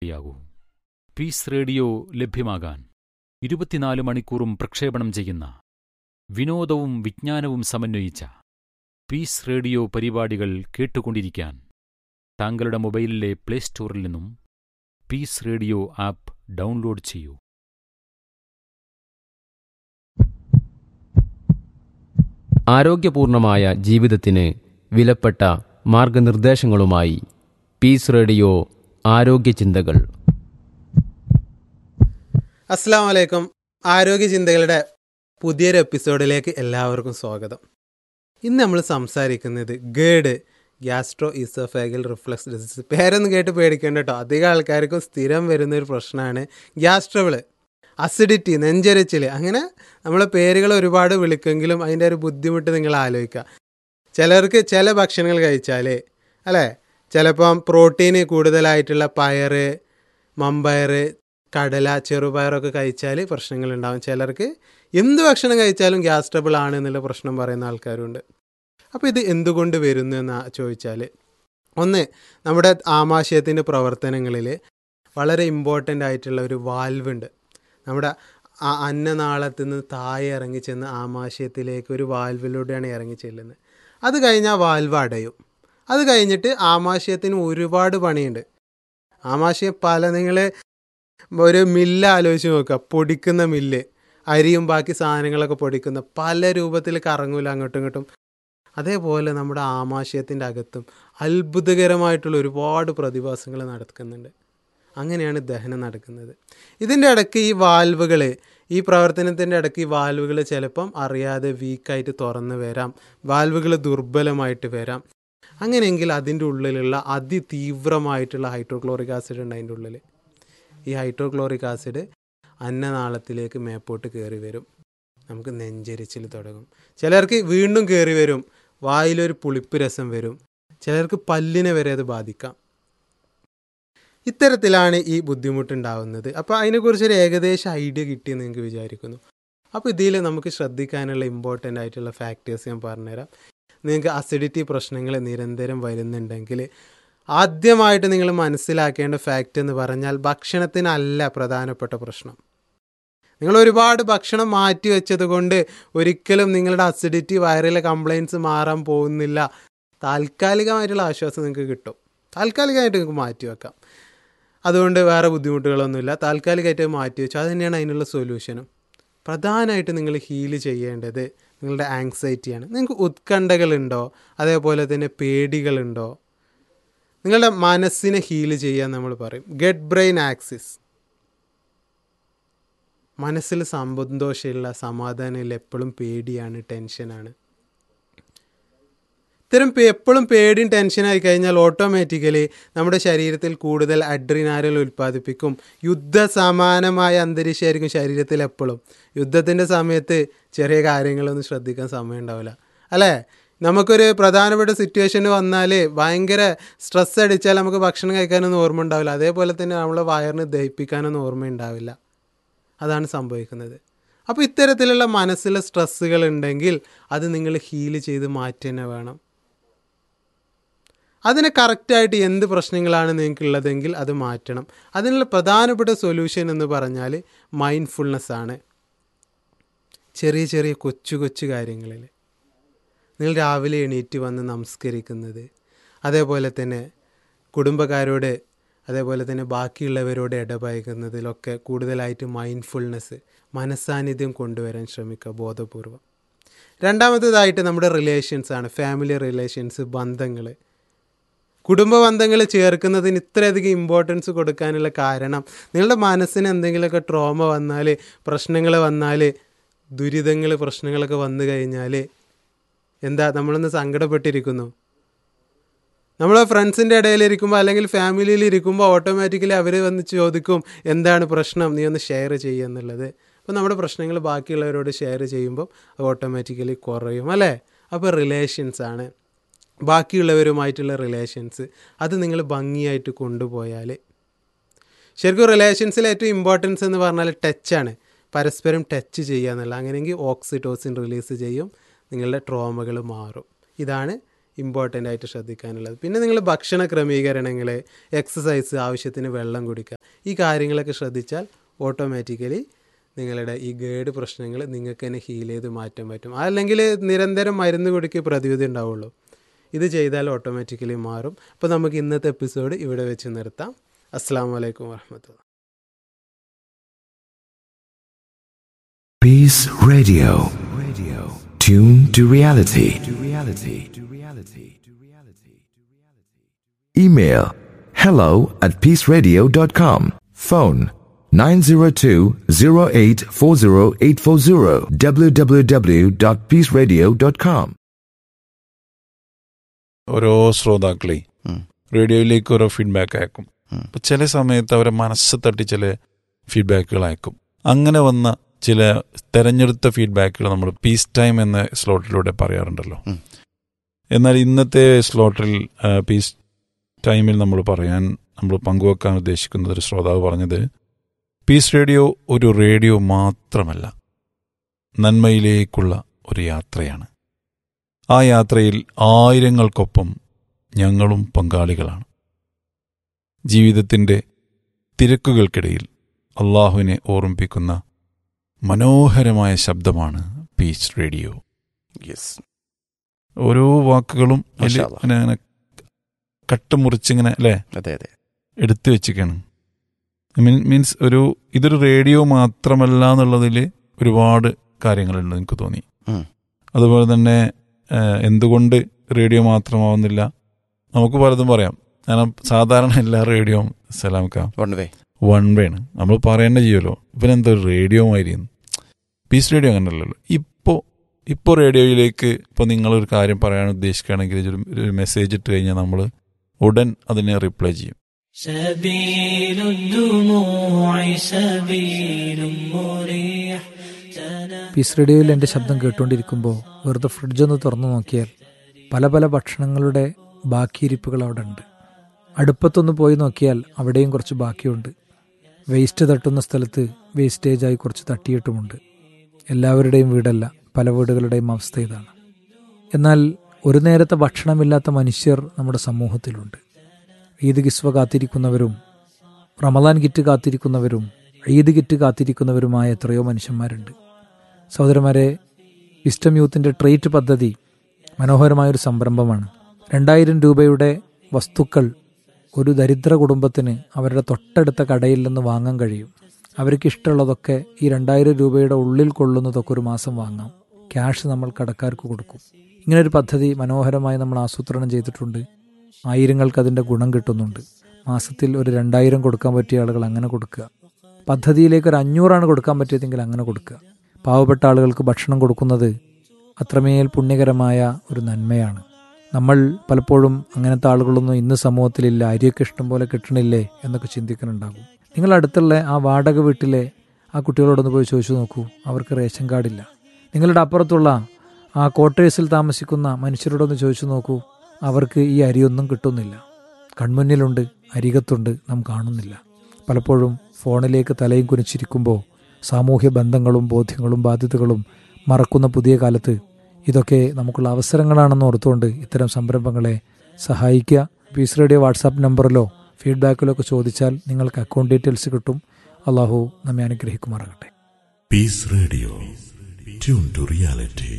പങ്കാളിയാകൂ piece radio ലഭ്യമാകാൻ ഇരുപത്തിനാല് മണിക്കൂറും പ്രക്ഷേപണം ചെയ്യുന്ന വിനോദവും വിജ്ഞാനവും സമന്വയിച്ച പീസ് റേഡിയോ പരിപാടികൾ കേട്ടുകൊണ്ടിരിക്കാൻ താങ്കളുടെ മൊബൈലിലെ പ്ലേ സ്റ്റോറിൽ നിന്നും പീസ് റേഡിയോ ആപ്പ് ഡൗൺലോഡ് ചെയ്യൂ ആരോഗ്യപൂർണമായ ജീവിതത്തിന് വിലപ്പെട്ട മാർഗനിർദ്ദേശങ്ങളുമായി പീസ് റേഡിയോ ആരോഗ്യ ചിന്തകൾ അസ്സാം വലൈക്കും ആരോഗ്യ ചിന്തകളുടെ പുതിയൊരു എപ്പിസോഡിലേക്ക് എല്ലാവർക്കും സ്വാഗതം ഇന്ന് നമ്മൾ സംസാരിക്കുന്നത് ഗേഡ് ഗ്യാസ്ട്രോ ഈസോഫാഗൽ റിഫ്ലക്സ് ഡിസീസ് പേരൊന്നും കേട്ട് പേടിക്കേണ്ട കേട്ടോ അധികം ആൾക്കാർക്കും സ്ഥിരം വരുന്ന ഒരു പ്രശ്നമാണ് ഗ്യാസ്ട്രബിള് അസിഡിറ്റി നെഞ്ചരിച്ചിൽ അങ്ങനെ നമ്മളെ പേരുകൾ ഒരുപാട് വിളിക്കെങ്കിലും അതിൻ്റെ ഒരു ബുദ്ധിമുട്ട് നിങ്ങൾ ആലോചിക്കുക ചിലർക്ക് ചില ഭക്ഷണങ്ങൾ കഴിച്ചാൽ അല്ലേ ചിലപ്പം പ്രോട്ടീന് കൂടുതലായിട്ടുള്ള പയറ് മമ്പയർ കടല ചെറുപയറൊക്കെ കഴിച്ചാൽ പ്രശ്നങ്ങളുണ്ടാവും ചിലർക്ക് എന്ത് ഭക്ഷണം കഴിച്ചാലും ഗ്യാസ് ട്രബിൾ ആണ് എന്നുള്ള പ്രശ്നം പറയുന്ന ആൾക്കാരുണ്ട് അപ്പോൾ ഇത് എന്തുകൊണ്ട് വരുന്നു എന്ന് ചോദിച്ചാൽ ഒന്ന് നമ്മുടെ ആമാശയത്തിൻ്റെ പ്രവർത്തനങ്ങളിൽ വളരെ ഇമ്പോർട്ടൻ്റ് ആയിട്ടുള്ള ഒരു വാൽവ് ഉണ്ട് നമ്മുടെ ആ അന്നനാളത്തിൽ നിന്ന് താഴെ ഇറങ്ങി ചെന്ന് ആമാശയത്തിലേക്ക് ഒരു വാൽവിലൂടെയാണ് ഇറങ്ങി ചെല്ലുന്നത് അത് കഴിഞ്ഞാൽ വാൽവ് അടയും അത് കഴിഞ്ഞിട്ട് ആമാശയത്തിന് ഒരുപാട് പണിയുണ്ട് ആമാശയം പല നിങ്ങൾ ഒരു മില്ല് ആലോചിച്ച് നോക്കുക പൊടിക്കുന്ന മില്ല് അരിയും ബാക്കി സാധനങ്ങളൊക്കെ പൊടിക്കുന്ന പല രൂപത്തിൽ കറങ്ങൂല അങ്ങോട്ടും ഇങ്ങോട്ടും അതേപോലെ നമ്മുടെ ആമാശയത്തിൻ്റെ അകത്തും അത്ഭുതകരമായിട്ടുള്ള ഒരുപാട് പ്രതിഭാസങ്ങൾ നടക്കുന്നുണ്ട് അങ്ങനെയാണ് ദഹനം നടക്കുന്നത് ഇതിൻ്റെ ഇടയ്ക്ക് ഈ വാൽവുകൾ ഈ പ്രവർത്തനത്തിൻ്റെ ഇടയ്ക്ക് ഈ വാൽവുകൾ ചിലപ്പം അറിയാതെ വീക്കായിട്ട് തുറന്ന് വരാം വാൽവുകൾ ദുർബലമായിട്ട് വരാം അങ്ങനെയെങ്കിൽ അതിൻ്റെ ഉള്ളിലുള്ള അതിതീവ്രമായിട്ടുള്ള ഹൈഡ്രോക്ലോറിക് ആസിഡ് ഉണ്ട് അതിൻ്റെ ഉള്ളിൽ ഈ ഹൈഡ്രോക്ലോറിക് ആസിഡ് അന്നനാളത്തിലേക്ക് മേപ്പോട്ട് കയറി വരും നമുക്ക് നെഞ്ചരിച്ചിൽ തുടങ്ങും ചിലർക്ക് വീണ്ടും കയറി വരും വായിലൊരു പുളിപ്പ് രസം വരും ചിലർക്ക് പല്ലിനെ വരെ അത് ബാധിക്കാം ഇത്തരത്തിലാണ് ഈ ബുദ്ധിമുട്ടുണ്ടാവുന്നത് അപ്പോൾ അതിനെക്കുറിച്ചൊരു ഏകദേശ ഐഡിയ കിട്ടിയെന്ന് നിങ്ങൾക്ക് വിചാരിക്കുന്നു അപ്പോൾ ഇതിൽ നമുക്ക് ശ്രദ്ധിക്കാനുള്ള ഇമ്പോർട്ടൻ്റ് ആയിട്ടുള്ള ഫാക്ടേഴ്സ് ഞാൻ പറഞ്ഞുതരാം നിങ്ങൾക്ക് അസിഡിറ്റി പ്രശ്നങ്ങൾ നിരന്തരം വരുന്നുണ്ടെങ്കിൽ ആദ്യമായിട്ട് നിങ്ങൾ മനസ്സിലാക്കേണ്ട ഫാക്റ്റ് എന്ന് പറഞ്ഞാൽ ഭക്ഷണത്തിനല്ല പ്രധാനപ്പെട്ട പ്രശ്നം നിങ്ങൾ ഒരുപാട് ഭക്ഷണം മാറ്റി വെച്ചത് കൊണ്ട് ഒരിക്കലും നിങ്ങളുടെ അസിഡിറ്റി വയറിലെ കംപ്ലയിൻസ് മാറാൻ പോകുന്നില്ല താൽക്കാലികമായിട്ടുള്ള ആശ്വാസം നിങ്ങൾക്ക് കിട്ടും താൽക്കാലികമായിട്ട് നിങ്ങൾക്ക് മാറ്റി വെക്കാം അതുകൊണ്ട് വേറെ ബുദ്ധിമുട്ടുകളൊന്നുമില്ല താൽക്കാലികമായിട്ട് മാറ്റി വെച്ചു അത് തന്നെയാണ് അതിനുള്ള സൊല്യൂഷനും പ്രധാനമായിട്ട് നിങ്ങൾ ഹീൽ ചെയ്യേണ്ടത് നിങ്ങളുടെ ആങ്സൈറ്റിയാണ് നിങ്ങൾക്ക് ഉത്കണ്ഠകളുണ്ടോ അതേപോലെ തന്നെ പേടികളുണ്ടോ നിങ്ങളുടെ മനസ്സിനെ ഹീൽ ചെയ്യാൻ നമ്മൾ പറയും ഗെറ്റ് ബ്രെയിൻ ആക്സിസ് മനസ്സിൽ സന്തോഷമില്ല സമാധാനമില്ല എപ്പോഴും പേടിയാണ് ടെൻഷനാണ് ഇത്തരം എപ്പോഴും പേടിയും ടെൻഷനായി കഴിഞ്ഞാൽ ഓട്ടോമാറ്റിക്കലി നമ്മുടെ ശരീരത്തിൽ കൂടുതൽ അഡ്രിനാരൽ ഉൽപ്പാദിപ്പിക്കും യുദ്ധസമാനമായ അന്തരീക്ഷമായിരിക്കും ശരീരത്തിൽ എപ്പോഴും യുദ്ധത്തിൻ്റെ സമയത്ത് ചെറിയ കാര്യങ്ങളൊന്നും ശ്രദ്ധിക്കാൻ സമയം ഉണ്ടാവില്ല അല്ലേ നമുക്കൊരു പ്രധാനപ്പെട്ട സിറ്റുവേഷൻ വന്നാൽ ഭയങ്കര സ്ട്രെസ് അടിച്ചാൽ നമുക്ക് ഭക്ഷണം കഴിക്കാനൊന്നും ഓർമ്മ ഉണ്ടാവില്ല അതേപോലെ തന്നെ നമ്മളെ വയറിന് ദഹിപ്പിക്കാനൊന്നും ഓർമ്മ ഉണ്ടാവില്ല അതാണ് സംഭവിക്കുന്നത് അപ്പോൾ ഇത്തരത്തിലുള്ള മനസ്സിലെ സ്ട്രെസ്സുകൾ ഉണ്ടെങ്കിൽ അത് നിങ്ങൾ ഹീൽ ചെയ്ത് മാറ്റി തന്നെ വേണം അതിന് കറക്റ്റായിട്ട് എന്ത് പ്രശ്നങ്ങളാണ് നിങ്ങൾക്കുള്ളതെങ്കിൽ അത് മാറ്റണം അതിനുള്ള പ്രധാനപ്പെട്ട സൊല്യൂഷൻ എന്ന് പറഞ്ഞാൽ മൈൻഡ്ഫുൾനെസ് ആണ് ചെറിയ ചെറിയ കൊച്ചു കൊച്ചു കാര്യങ്ങളിൽ നിങ്ങൾ രാവിലെ എണീറ്റ് വന്ന് നമസ്കരിക്കുന്നത് അതേപോലെ തന്നെ കുടുംബക്കാരോട് അതേപോലെ തന്നെ ബാക്കിയുള്ളവരോട് ഇടപഴകുന്നതിലൊക്കെ കൂടുതലായിട്ട് മൈൻഡ്ഫുൾനെസ് മനസ്സാന്നിധ്യം കൊണ്ടുവരാൻ ശ്രമിക്കുക ബോധപൂർവം രണ്ടാമത്തേതായിട്ട് നമ്മുടെ റിലേഷൻസ് ആണ് ഫാമിലി റിലേഷൻസ് ബന്ധങ്ങൾ കുടുംബ ബന്ധങ്ങൾ ചേർക്കുന്നതിന് ഇത്രയധികം ഇമ്പോർട്ടൻസ് കൊടുക്കാനുള്ള കാരണം നിങ്ങളുടെ മനസ്സിന് എന്തെങ്കിലുമൊക്കെ ട്രോമ വന്നാൽ പ്രശ്നങ്ങൾ വന്നാൽ ദുരിതങ്ങൾ പ്രശ്നങ്ങളൊക്കെ വന്നു കഴിഞ്ഞാൽ എന്താ നമ്മളൊന്ന് സങ്കടപ്പെട്ടിരിക്കുന്നു നമ്മൾ ഫ്രണ്ട്സിൻ്റെ ഇടയിലിരിക്കുമ്പോൾ അല്ലെങ്കിൽ ഫാമിലിയിൽ ഇരിക്കുമ്പോൾ ഓട്ടോമാറ്റിക്കലി അവർ വന്ന് ചോദിക്കും എന്താണ് പ്രശ്നം നീ ഒന്ന് ഷെയർ ചെയ്യുക എന്നുള്ളത് അപ്പോൾ നമ്മുടെ പ്രശ്നങ്ങൾ ബാക്കിയുള്ളവരോട് ഷെയർ ചെയ്യുമ്പോൾ അത് ഓട്ടോമാറ്റിക്കലി കുറയും അല്ലേ അപ്പോൾ റിലേഷൻസ് ആണ് ബാക്കിയുള്ളവരുമായിട്ടുള്ള റിലേഷൻസ് അത് നിങ്ങൾ ഭംഗിയായിട്ട് കൊണ്ടുപോയാൽ ശരിക്കും റിലേഷൻസിൽ ഏറ്റവും ഇമ്പോർട്ടൻസ് എന്ന് പറഞ്ഞാൽ ടച്ചാണ് പരസ്പരം ടച്ച് ചെയ്യുക എന്നുള്ള അങ്ങനെയെങ്കിൽ ഓക്സിറ്റോസിൻ റിലീസ് ചെയ്യും നിങ്ങളുടെ ട്രോമകൾ മാറും ഇതാണ് ഇമ്പോർട്ടൻ്റ് ആയിട്ട് ശ്രദ്ധിക്കാനുള്ളത് പിന്നെ നിങ്ങൾ ഭക്ഷണ ക്രമീകരണങ്ങൾ എക്സസൈസ് ആവശ്യത്തിന് വെള്ളം കുടിക്കുക ഈ കാര്യങ്ങളൊക്കെ ശ്രദ്ധിച്ചാൽ ഓട്ടോമാറ്റിക്കലി നിങ്ങളുടെ ഈ ഗേഡ് പ്രശ്നങ്ങൾ നിങ്ങൾക്ക് തന്നെ ഹീൽ ചെയ്ത് മാറ്റാൻ പറ്റും അല്ലെങ്കിൽ നിരന്തരം മരുന്ന് കുടിക്ക് പ്രതിവിധി ഉണ്ടാവുള്ളൂ ഇത് ചെയ്താൽ ഓട്ടോമാറ്റിക്കലി മാറും അപ്പോൾ നമുക്ക് ഇന്നത്തെ എപ്പിസോഡ് ഇവിടെ വെച്ച് നിർത്താം അസ്സാം വലൈക്കും വാഹമത്തുള്ള Peace Radio. Radio. Tune to reality. To reality. To reality. To reality. To reality. Email hello at peaceradio.com. Phone 902-0840840 www.peaceradio.com. ഓരോ ശ്രോതാക്കളെ റേഡിയോയിലേക്ക് ഓരോ ഫീഡ്ബാക്ക് അയക്കും അപ്പൊ ചില സമയത്ത് അവരെ മനസ്സ് തട്ടി ചില ഫീഡ്ബാക്കുകൾ അയക്കും അങ്ങനെ വന്ന ചില തെരഞ്ഞെടുത്ത ഫീഡ്ബാക്കുകൾ നമ്മൾ പീസ് ടൈം എന്ന സ്ലോട്ടിലൂടെ പറയാറുണ്ടല്ലോ എന്നാൽ ഇന്നത്തെ സ്ലോട്ടിൽ ആ, പീസ് ടൈമിൽ നമ്മൾ പറയാൻ നമ്മൾ പങ്കുവെക്കാൻ ഉദ്ദേശിക്കുന്നത് ഒരു ശ്രോതാവ് പറഞ്ഞത് പീസ് റേഡിയോ ഒരു റേഡിയോ മാത്രമല്ല നന്മയിലേക്കുള്ള ഒരു യാത്രയാണ് ആ യാത്രയിൽ ആയിരങ്ങൾക്കൊപ്പം ഞങ്ങളും പങ്കാളികളാണ് ജീവിതത്തിൻ്റെ തിരക്കുകൾക്കിടയിൽ അള്ളാഹുവിനെ ഓർമ്മിപ്പിക്കുന്ന മനോഹരമായ ശബ്ദമാണ് പീച്ച് റേഡിയോ യെസ് ഓരോ വാക്കുകളും അതില് മാഷാ അല്ലാ. ഇങ്ങനെ അങ്ങനെ കട്ടുമുറിച്ചിങ്ങനെ അല്ലേ അതെ അതെ എടുത്തു വെച്ചിരിക്കുകയാണ് മീൻസ് ഒരു ഇതൊരു റേഡിയോ മാത്രമല്ല എന്നുള്ളതിൽ ഒരുപാട് കാര്യങ്ങളുണ്ട് എനിക്ക് തോന്നി ഉം. അതുപോലെ തന്നെ ഏഹ്, എന്തുകൊണ്ട് റേഡിയോ മാത്രമാവുന്നില്ല നമുക്ക് പലതും പറയാം കാരണം സാധാരണ എല്ലാ റേഡിയോയും സലാംക്ക വൺ വേ വൺ വേ ആണ് നമ്മൾ പറയേണ്ട ചെയ്യുമല്ലോ ഇവനെന്താ റേഡിയോ മാതിരിയെന്ന് പീസ് റേഡിയോ അങ്ങനെയല്ലല്ലോ ഇപ്പോൾ ഇപ്പോൾ റേഡിയോയിലേക്ക് ഇപ്പോൾ നിങ്ങളൊരു കാര്യം പറയാൻ ഉദ്ദേശിക്കുകയാണെങ്കിൽ ഒരു ഒരു മെസ്സേജ് ഇട്ട് കഴിഞ്ഞാൽ നമ്മൾ ഉടൻ അതിനെ റിപ്ലൈ ചെയ്യും سبيل الدموع سبيل مريح പീസ് റേഡിയോയിൽ എൻ്റെ ശബ്ദം കേട്ടുകൊണ്ടിരിക്കുമ്പോൾ വെറുതെ ഫ്രിഡ്ജൊന്ന് തുറന്നു നോക്കിയാൽ പല പല ഭക്ഷണങ്ങളുടെ ബാക്കിയിരിപ്പുകൾ അവിടെ ഉണ്ട് അടുപ്പത്തൊന്ന് പോയി നോക്കിയാൽ അവിടെയും കുറച്ച് ബാക്കിയുണ്ട് വേസ്റ്റ് തട്ടുന്ന സ്ഥലത്ത് വേസ്റ്റേജായി കുറച്ച് തട്ടിയിട്ടുമുണ്ട് എല്ലാവരുടെയും വീടല്ല പല വീടുകളുടെയും അവസ്ഥ ഇതാണ് എന്നാൽ ഒരു നേരത്തെ ഭക്ഷണമില്ലാത്ത മനുഷ്യർ നമ്മുടെ സമൂഹത്തിലുണ്ട് ഈദ് കിസ്വ കാത്തിരിക്കുന്നവരും റമദാൻ കിറ്റ് കാത്തിരിക്കുന്നവരും ഈദ് കിറ്റ് കാത്തിരിക്കുന്നവരുമായ എത്രയോ മനുഷ്യന്മാരുണ്ട് സഹോദരന്മാരെ വിസ്റ്റം യൂത്തിൻ്റെ ട്രേറ്റ് പദ്ധതി മനോഹരമായൊരു സംരംഭമാണ് രണ്ടായിരം രൂപയുടെ വസ്തുക്കൾ ഒരു ദരിദ്ര കുടുംബത്തിന് അവരുടെ തൊട്ടടുത്ത കടയിൽ നിന്ന് വാങ്ങാൻ കഴിയും അവർക്ക് ഇഷ്ടമുള്ളതൊക്കെ ഈ രണ്ടായിരം രൂപയുടെ ഉള്ളിൽ കൊള്ളുന്നതൊക്കെ ഒരു മാസം വാങ്ങാം ക്യാഷ് നമ്മൾ കടക്കാർക്ക് കൊടുക്കും ഇങ്ങനൊരു പദ്ധതി മനോഹരമായി നമ്മൾ ആസൂത്രണം ചെയ്തിട്ടുണ്ട് ആയിരങ്ങൾക്ക് അതിൻ്റെ ഗുണം കിട്ടുന്നുണ്ട് മാസത്തിൽ ഒരു രണ്ടായിരം കൊടുക്കാൻ പറ്റിയ ആളുകൾ അങ്ങനെ കൊടുക്കുക പദ്ധതിയിലേക്ക് ഒരു അഞ്ഞൂറാണ് കൊടുക്കാൻ പറ്റിയതെങ്കിൽ അങ്ങനെ കൊടുക്കുക പാവപ്പെട്ട ആളുകൾക്ക് ഭക്ഷണം കൊടുക്കുന്നത് അത്രമേൽ പുണ്യകരമായ ഒരു നന്മയാണ് നമ്മൾ പലപ്പോഴും അങ്ങനത്തെ ആളുകളൊന്നും ഇന്ന് സമൂഹത്തിലില്ല അരിയൊക്കെ ഇഷ്ടം പോലെ കിട്ടണില്ലേ എന്നൊക്കെ ചിന്തിക്കുന്നുണ്ടാകും നിങ്ങൾ അടുത്തുള്ള ആ വാടക വീട്ടിലെ ആ കുട്ടികളോടൊന്ന് പോയി ചോദിച്ചു നോക്കൂ അവർക്ക് റേഷൻ കാർഡില്ല നിങ്ങളുടെ അപ്പുറത്തുള്ള ആ ക്വാർട്ടേഴ്സിൽ താമസിക്കുന്ന മനുഷ്യരോടൊന്ന് ചോദിച്ചു നോക്കൂ അവർക്ക് ഈ അരിയൊന്നും കിട്ടുന്നില്ല കൺമുന്നിലുണ്ട് അരികത്തുണ്ട് നാം കാണുന്നില്ല പലപ്പോഴും ഫോണിലേക്ക് തലയും കുനിച്ചിരിക്കുമ്പോൾ സാമൂഹ്യ ബന്ധങ്ങളും ബോധ്യങ്ങളും ബാധ്യതകളും മറക്കുന്ന പുതിയ കാലത്ത് ഇതൊക്കെ നമുക്കുള്ള അവസരങ്ങളാണെന്ന് ഓർത്തുകൊണ്ട് ഇത്തരം സംരംഭങ്ങളെ സഹായിക്കുക പീസ് റേഡിയോ വാട്സാപ്പ് നമ്പറിലോ ഫീഡ്ബാക്കിലോ ഒക്കെ ചോദിച്ചാൽ നിങ്ങൾക്ക് അക്കൗണ്ട് ഡീറ്റെയിൽസ് കിട്ടും അള്ളാഹു നമ്മെ അനുഗ്രഹിക്കുമാറാകട്ടെ Peace Radio. Tune to reality.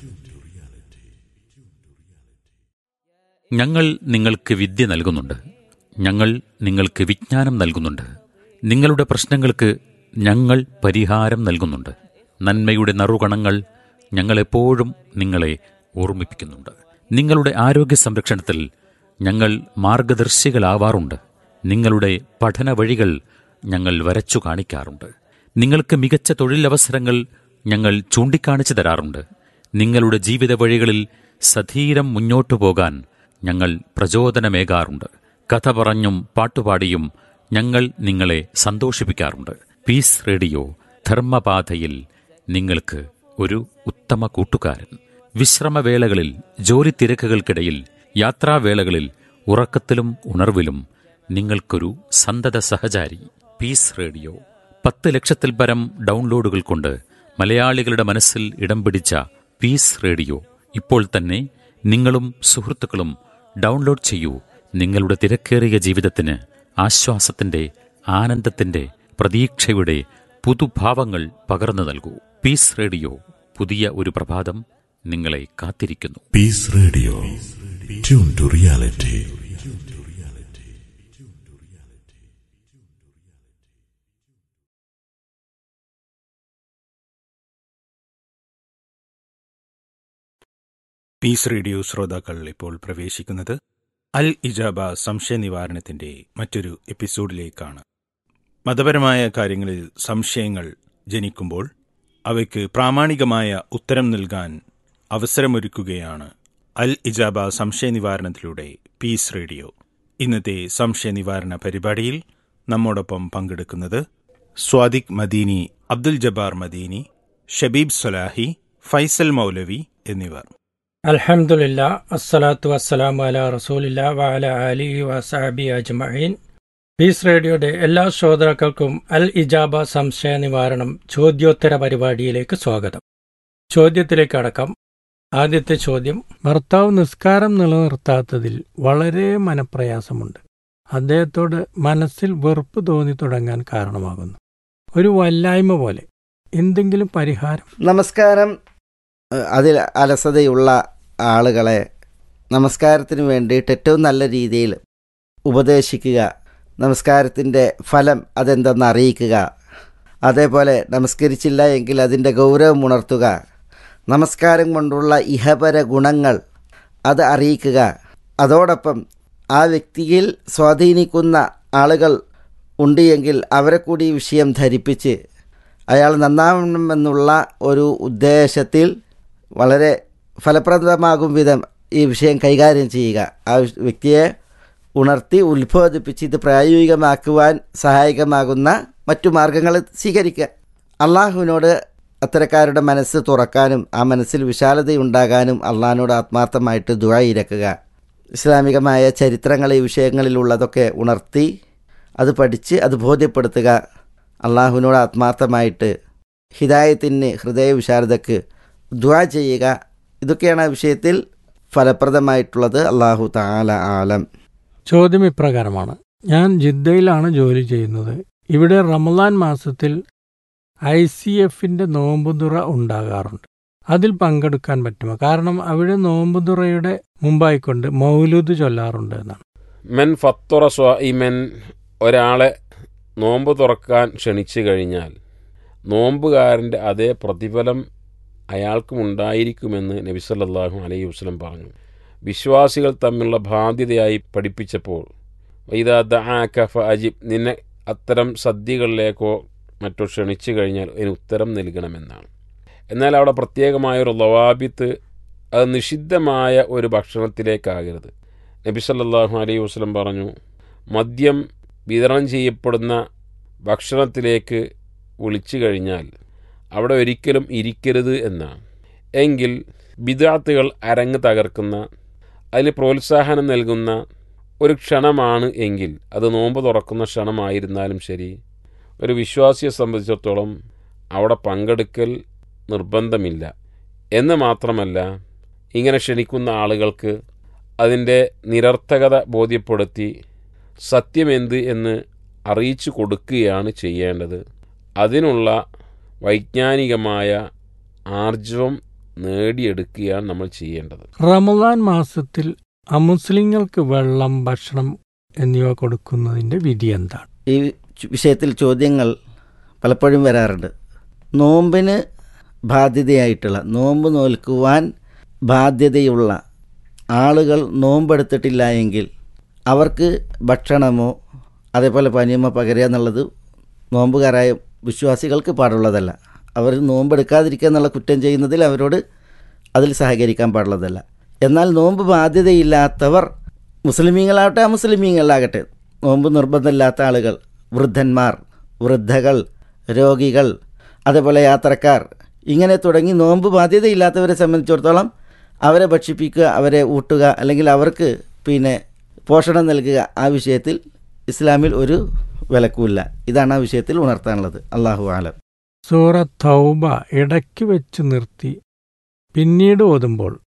ഞങ്ങൾ നിങ്ങൾക്ക് വിദ്യ നൽകുന്നുണ്ട് ഞങ്ങൾ നിങ്ങൾക്ക് വിജ്ഞാനം നൽകുന്നുണ്ട് നിങ്ങളുടെ പ്രശ്നങ്ങൾക്ക് ഞങ്ങൾ പരിഹാരം നൽകുന്നുണ്ട് നന്മയുടെ നറുകണങ്ങൾ ഞങ്ങളെപ്പോഴും നിങ്ങളെ ഓർമ്മിപ്പിക്കുന്നുണ്ട് നിങ്ങളുടെ ആരോഗ്യ സംരക്ഷണത്തിൽ ഞങ്ങൾ മാർഗദർശികളാവാറുണ്ട് നിങ്ങളുടെ പഠന വഴികൾ ഞങ്ങൾ വരച്ചു കാണിക്കാറുണ്ട് നിങ്ങൾക്ക് മികച്ച തൊഴിലവസരങ്ങൾ ഞങ്ങൾ ചൂണ്ടിക്കാണിച്ചു തരാറുണ്ട് നിങ്ങളുടെ ജീവിത വഴികളിൽ സധീരം മുന്നോട്ടു പോകാൻ ഞങ്ങൾ പ്രചോദനമേകാറുണ്ട് കഥ പറഞ്ഞും പാട്ടുപാടിയും ഞങ്ങൾ നിങ്ങളെ സന്തോഷിപ്പിക്കാറുണ്ട് പീസ് റേഡിയോ ധർമ്മപാതയിൽ നിങ്ങൾക്ക് ഒരു ഉത്തമ കൂട്ടുകാരൻ വിശ്രമവേളകളിൽ ജോലി തിരക്കുകൾക്കിടയിൽ യാത്രാവേളകളിൽ ഉറക്കത്തിലും ഉണർവിലും നിങ്ങൾക്കൊരു സന്തത സഹചാരി പീസ് റേഡിയോ പത്ത് ലക്ഷത്തിൽ പരം ഡൗൺലോഡുകൾ കൊണ്ട് മലയാളികളുടെ മനസ്സിൽ ഇടം പിടിച്ച പീസ് റേഡിയോ ഇപ്പോൾ തന്നെ നിങ്ങളും സുഹൃത്തുക്കളും ഡൗൺലോഡ് ചെയ്യൂ നിങ്ങളുടെ തിരക്കേറിയ ജീവിതത്തിന് ആശ്വാസത്തിന്റെ ആനന്ദത്തിന്റെ പ്രതീക്ഷയുടെ പുതുഭാവങ്ങൾ പകർന്നു നൽകൂ പീസ് റേഡിയോ പുതിയ ഒരു പ്രഭാതം നിങ്ങളെ കാത്തിരിക്കുന്നു Peace Radio. Tune to reality. Peace radio ശ്രോതാക്കൾ ഇപ്പോൾ പ്രവേശിക്കുന്നത് അൽ ഇജാബ സംശയ നിവാരണത്തിന്റെ മറ്റൊരു എപ്പിസോഡിലേക്കാണ് മതപരമായ കാര്യങ്ങളിൽ സംശയങ്ങൾ ജനിക്കുമ്പോൾ അവയ്ക്ക് പ്രാമാണികമായ ഉത്തരം നൽകാൻ അവസരമൊരുക്കുകയാണ് അൽ ഇജാബ സംശയ നിവാരണത്തിലൂടെ പീസ് റേഡിയോ ഇന്നത്തെ സംശയ നിവാരണ പരിപാടിയിൽ നമ്മോടൊപ്പം പങ്കെടുക്കുന്നത് സ്വാദിഖ് മദീനി അബ്ദുൽ ജബ്ബാർ മദീനി ഷബീബ് സൊലാഹി ഫൈസൽ മൗലവി എന്നിവർ അൽഹംദുലില്ല അസ്സലാത്തു വസ്സലാമു അല റസൂലില്ല വഅല അലിഹി വസഹബി അജ്മഈൻ പീസ് റേഡിയോയുടെ എല്ലാ ശ്രോതാക്കൾക്കും അൽ ഇജാബ സംശയ നിവാരണം ചോദ്യോത്തര പരിപാടിയിലേക്ക് സ്വാഗതം ചോദ്യത്തിലേക്ക് അടക്കം ആദ്യത്തെ ചോദ്യം ഭർത്താവ് നിസ്കാരം നിലനിർത്താത്തതിൽ വളരെ മനപ്രയാസമുണ്ട് അദ്ദേഹത്തോട് മനസ്സിൽ വെറുപ്പ് തോന്നി തുടങ്ങാൻ കാരണമാകുന്നു ഒരു വല്ലായ്മ പോലെ എന്തെങ്കിലും പരിഹാരം നമസ്കാരം ഏഹ് അതിൽ അലസതയുള്ള ആളുകളെ നമസ്കാരത്തിന് വേണ്ടിയിട്ട് ഏറ്റവും നല്ല രീതിയിൽ ഉപദേശിക്കുക നമസ്കാരത്തിൻ്റെ ഫലം അതെന്തെന്ന് അറിയിക്കുക അതേപോലെ നമസ്കരിച്ചില്ല എങ്കിൽ അതിൻ്റെ ഗൗരവം ഉണർത്തുക നമസ്കാരം കൊണ്ടുള്ള ഇഹപര ഗുണങ്ങൾ അത് അറിയിക്കുക അതോടൊപ്പം ആ വ്യക്തിയിൽ സ്വാധീനിക്കുന്ന ആളുകൾ ഉണ്ട് എങ്കിൽ അവരെ കൂടി ഈ വിഷയം ധരിപ്പിച്ച് അയാൾ നന്നാവണമെന്നുള്ള ഒരു ഉദ്ദേശത്തിൽ വളരെ ഫലപ്രദമാകും വിധം ഈ വിഷയം കൈകാര്യം ചെയ്യുക ആ വ്യക്തിയെ ഉണർത്തി ഉത്ബോധിപ്പിച്ച് ഇത് പ്രായോഗികമാക്കുവാൻ സഹായകമാകുന്ന മറ്റു മാർഗങ്ങൾ സ്വീകരിക്കുക അള്ളാഹുവിനോട് അത്തരക്കാരുടെ മനസ്സ് തുറക്കാനും ആ മനസ്സിൽ വിശാലതയുണ്ടാകാനും അള്ളാഹിനോട് ആത്മാർത്ഥമായിട്ട് ദുഴയിരക്കുക ഇസ്ലാമികമായ ചരിത്രങ്ങൾ ഈ വിഷയങ്ങളിലുള്ളതൊക്കെ ഉണർത്തി അത് പഠിച്ച് അത് ബോധ്യപ്പെടുത്തുക അള്ളാഹുവിനോട് ആത്മാർത്ഥമായിട്ട് ഹിദായത്തിന് ഹൃദയ വിശാരദക്ക് ദ്വാ ചെയ്യുക ഇതൊക്കെയാണ് ആ വിഷയത്തിൽ ഫലപ്രദമായിട്ടുള്ളത് അള്ളാഹു താല ആലം ചോദ്യം ഇപ്രകാരമാണ് ഞാൻ ജിദ്ദയിലാണ് ജോലി ചെയ്യുന്നത് ഇവിടെ റമദാൻ മാസത്തിൽ ഐ സി എഫിന്റെ നോമ്പുതുറ ഉണ്ടാകാറുണ്ട് അതിൽ പങ്കെടുക്കാൻ പറ്റുമോ കാരണം അവിടെ നോമ്പുതുറയുടെ മുമ്പായിക്കൊണ്ട് മൗലൂദ് ചൊല്ലാറുണ്ട് എന്നാണ് മെൻ ഫത്തുറ സ്വായിമൻ ഒരാളെ നോമ്പ് തുറക്കാൻ ക്ഷണിച്ചു കഴിഞ്ഞാൽ നോമ്പുകാരൻ്റെ അതേ പ്രതിഫലം അയാൾക്കും ഉണ്ടായിരിക്കുമെന്ന് നബി സല്ലല്ലാഹു അലൈഹി വസ്ലം പറഞ്ഞു വിശ്വാസികൾ തമ്മിലുള്ള ബാധ്യതയായി പഠിപ്പിച്ചപ്പോൾ ഇതാ ദാഖഫ അജിബ് നിന്നെ അത്തരം സദ്യകളിലേക്കോ മറ്റോ ക്ഷണിച്ചു കഴിഞ്ഞാൽ അതിന് ഉത്തരം നൽകണമെന്നാണ് എന്നാൽ അവിടെ പ്രത്യേകമായൊരു ലവാബിത്ത് അത് നിഷിദ്ധമായ ഒരു ഭക്ഷണത്തിലേക്കാകരുത് നബി സല്ലല്ലാഹു അലൈഹി വസ്ലം പറഞ്ഞു മദ്യം വിതരണം ചെയ്യപ്പെടുന്ന ഭക്ഷണത്തിലേക്ക് വിളിച്ചു കഴിഞ്ഞാൽ അവിടെ ഒരിക്കലും ഇരിക്കരുത് എന്നാണ് എങ്കിൽ ബിദാത്തുകൾ അരങ്ങ് തകർക്കുന്ന അതിൽ പ്രോത്സാഹനം നൽകുന്ന ഒരു ക്ഷണമാണ് എങ്കിൽ അത് നോമ്പ് തുറക്കുന്ന ക്ഷണമായിരുന്നാലും ശരി ഒരു വിശ്വാസിയെ സംബന്ധിച്ചിടത്തോളം അവിടെ പങ്കെടുക്കൽ നിർബന്ധമില്ല എന്ന് മാത്രമല്ല ഇങ്ങനെ ക്ഷണിക്കുന്ന ആളുകൾക്ക് അതിൻ്റെ നിരർത്ഥകത ബോധ്യപ്പെടുത്തി സത്യമെന്ത് എന്ന് അറിയിച്ചു കൊടുക്കുകയാണ് ചെയ്യേണ്ടത് അതിനുള്ള വൈജ്ഞാനികമായ ആർജവം നേടിയെടുക്കുകയാണ് നമ്മൾ ചെയ്യേണ്ടത് റമദാൻ മാസത്തിൽ അമുസ്ലിങ്ങൾക്ക് വെള്ളം ഭക്ഷണം എന്നിവ കൊടുക്കുന്നതിന്റെ വിധി എന്താണ് ഈ ചു- വിഷയത്തിൽ ചോദ്യങ്ങൾ പലപ്പോഴും വരാറുണ്ട് നോമ്പിന് ബാധ്യതയായിട്ടുള്ള നോമ്പ് നോൽക്കുവാൻ ബാധ്യതയുള്ള ആളുകൾ നോമ്പെടുത്തിട്ടില്ല എങ്കിൽ അവർക്ക് ഭക്ഷണമോ അതേപോലെ പനിയമോ പകരുക എന്നുള്ളത് നോമ്പുകാരായ വിശ്വാസികൾക്ക് പാടുള്ളതല്ല അവർ നോമ്പെടുക്കാതിരിക്കുക എന്നുള്ള കുറ്റം ചെയ്യുന്നതിൽ അവരോട് അതിൽ സഹകരിക്കാൻ പാടുള്ളതല്ല എന്നാൽ നോമ്പ് ബാധ്യതയില്ലാത്തവർ മുസ്ലിമീങ്ങളാവട്ടെ അമുസ്ലിമീങ്ങളാകട്ടെ നോമ്പ് നിർബന്ധമില്ലാത്ത ആളുകൾ വൃദ്ധന്മാർ വൃദ്ധകൾ രോഗികൾ അതേപോലെ യാത്രക്കാർ ഇങ്ങനെ തുടങ്ങി നോമ്പ് ബാധ്യതയില്ലാത്തവരെ സംബന്ധിച്ചിടത്തോളം അവരെ ഭക്ഷിപ്പിക്കുക അവരെ ഊട്ടുക അല്ലെങ്കിൽ അവർക്ക് പിന്നെ പോഷണം നൽകുക ആ വിഷയത്തിൽ ഇസ്ലാമിൽ ഒരു വിലക്കുമില്ല ഇതാണ് ആ വിഷയത്തിൽ ഉണർത്താനുള്ളത് അള്ളാഹു ആലം സൂറ തൗബ ഇടയ്ക്ക് വെച്ച് നിർത്തി പിന്നീട് ഓതുമ്പോൾ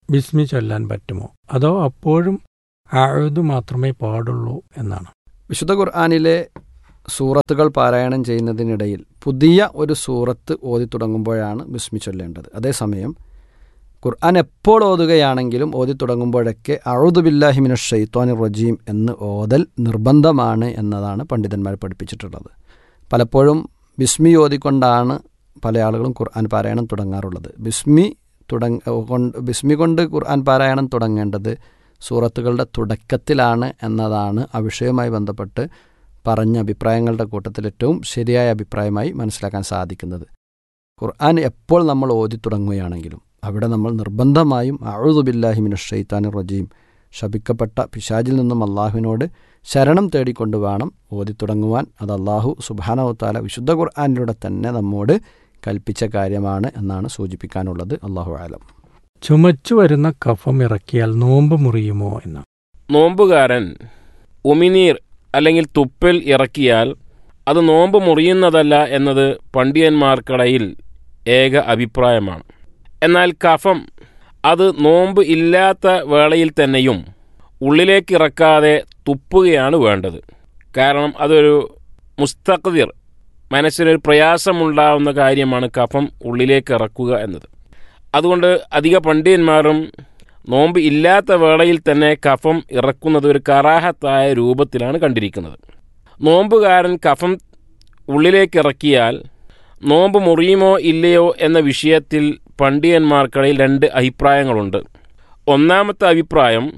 ബിസ്മി ചൊല്ലാൻ പറ്റുമോ അതോ അപ്പോഴും അഴുതു മാത്രമേ പാടുള്ളൂ എന്നാണ് വിശുദ്ധ ഖുർആാനിലെ സൂറത്തുകൾ പാരായണം ചെയ്യുന്നതിനിടയിൽ പുതിയ ഒരു സൂറത്ത് ഓതി തുടങ്ങുമ്പോഴാണ് ബിസ്മി ചൊല്ലേണ്ടത് അതേസമയം ഖുർആൻ എപ്പോൾ ഓതുകയാണെങ്കിലും ഓതി തുടങ്ങുമ്പോഴൊക്കെ അഴുദുബില്ലാഹിമിന ഷെയ്ത്തോനി റജീം എന്ന് ഓതൽ നിർബന്ധമാണ് എന്നതാണ് പണ്ഡിതന്മാർ പഠിപ്പിച്ചിട്ടുള്ളത് പലപ്പോഴും ബിസ്മി ഓതിക്കൊണ്ടാണ് പല ആളുകളും ഖുർആൻ പാരായണം തുടങ്ങാറുള്ളത് ബിസ്മി തുടങ്ങ കൊണ്ട് ബിസ്മി കൊണ്ട് ഖുർആൻ പാരായണം തുടങ്ങേണ്ടത് സൂറത്തുകളുടെ തുടക്കത്തിലാണ് എന്നതാണ് ആ വിഷയവുമായി ബന്ധപ്പെട്ട് പറഞ്ഞ അഭിപ്രായങ്ങളുടെ കൂട്ടത്തിൽ ഏറ്റവും ശരിയായ അഭിപ്രായമായി മനസ്സിലാക്കാൻ സാധിക്കുന്നത് ഖുർആൻ എപ്പോൾ നമ്മൾ ഓതി തുടങ്ങുകയാണെങ്കിലും അവിടെ നമ്മൾ നിർബന്ധമായും അഴുദുബില്ലാഹിമിൻ ഷെയ്ത്താൻ റജീം ശപിക്കപ്പെട്ട പിശാജിൽ നിന്നും അള്ളാഹുവിനോട് ശരണം തേടിക്കൊണ്ട് വേണം ഓതി തുടങ്ങുവാൻ അത് അള്ളാഹു സുബാനവത്താല വിശുദ്ധ ഖുർആാനിലൂടെ തന്നെ നമ്മോട് കൽപ്പിച്ച കാര്യമാണ് എന്നാണ് സൂചിപ്പിക്കാനുള്ളത് അള്ളാഹു ആലം ചുമച്ചു വരുന്ന കഫം ഇറക്കിയാൽ നോമ്പ് മുറിയുമോ എന്ന് നോമ്പുകാരൻ ഉമിനീർ അല്ലെങ്കിൽ തുപ്പൽ ഇറക്കിയാൽ അത് നോമ്പ് മുറിയുന്നതല്ല എന്നത് പണ്ഡിതന്മാർക്കിടയിൽ ഏക അഭിപ്രായമാണ് എന്നാൽ കഫം അത് നോമ്പ് ഇല്ലാത്ത വേളയിൽ തന്നെയും ഉള്ളിലേക്ക് ഇറക്കാതെ തുപ്പുകയാണ് വേണ്ടത് കാരണം അതൊരു മുസ്തഖദിർ മനസ്സിനൊരു പ്രയാസമുണ്ടാവുന്ന കാര്യമാണ് കഫം ഉള്ളിലേക്ക് ഇറക്കുക എന്നത് അതുകൊണ്ട് അധിക പണ്ഡിതന്മാരും നോമ്പ് ഇല്ലാത്ത വേളയിൽ തന്നെ കഫം ഇറക്കുന്നത് ഒരു കറാഹത്തായ രൂപത്തിലാണ് കണ്ടിരിക്കുന്നത് നോമ്പുകാരൻ കഫം ഉള്ളിലേക്ക് ഇറക്കിയാൽ നോമ്പ് മുറിയുമോ ഇല്ലയോ എന്ന വിഷയത്തിൽ പണ്ഡിതന്മാർക്കിടയിൽ രണ്ട് അഭിപ്രായങ്ങളുണ്ട് ഒന്നാമത്തെ അഭിപ്രായം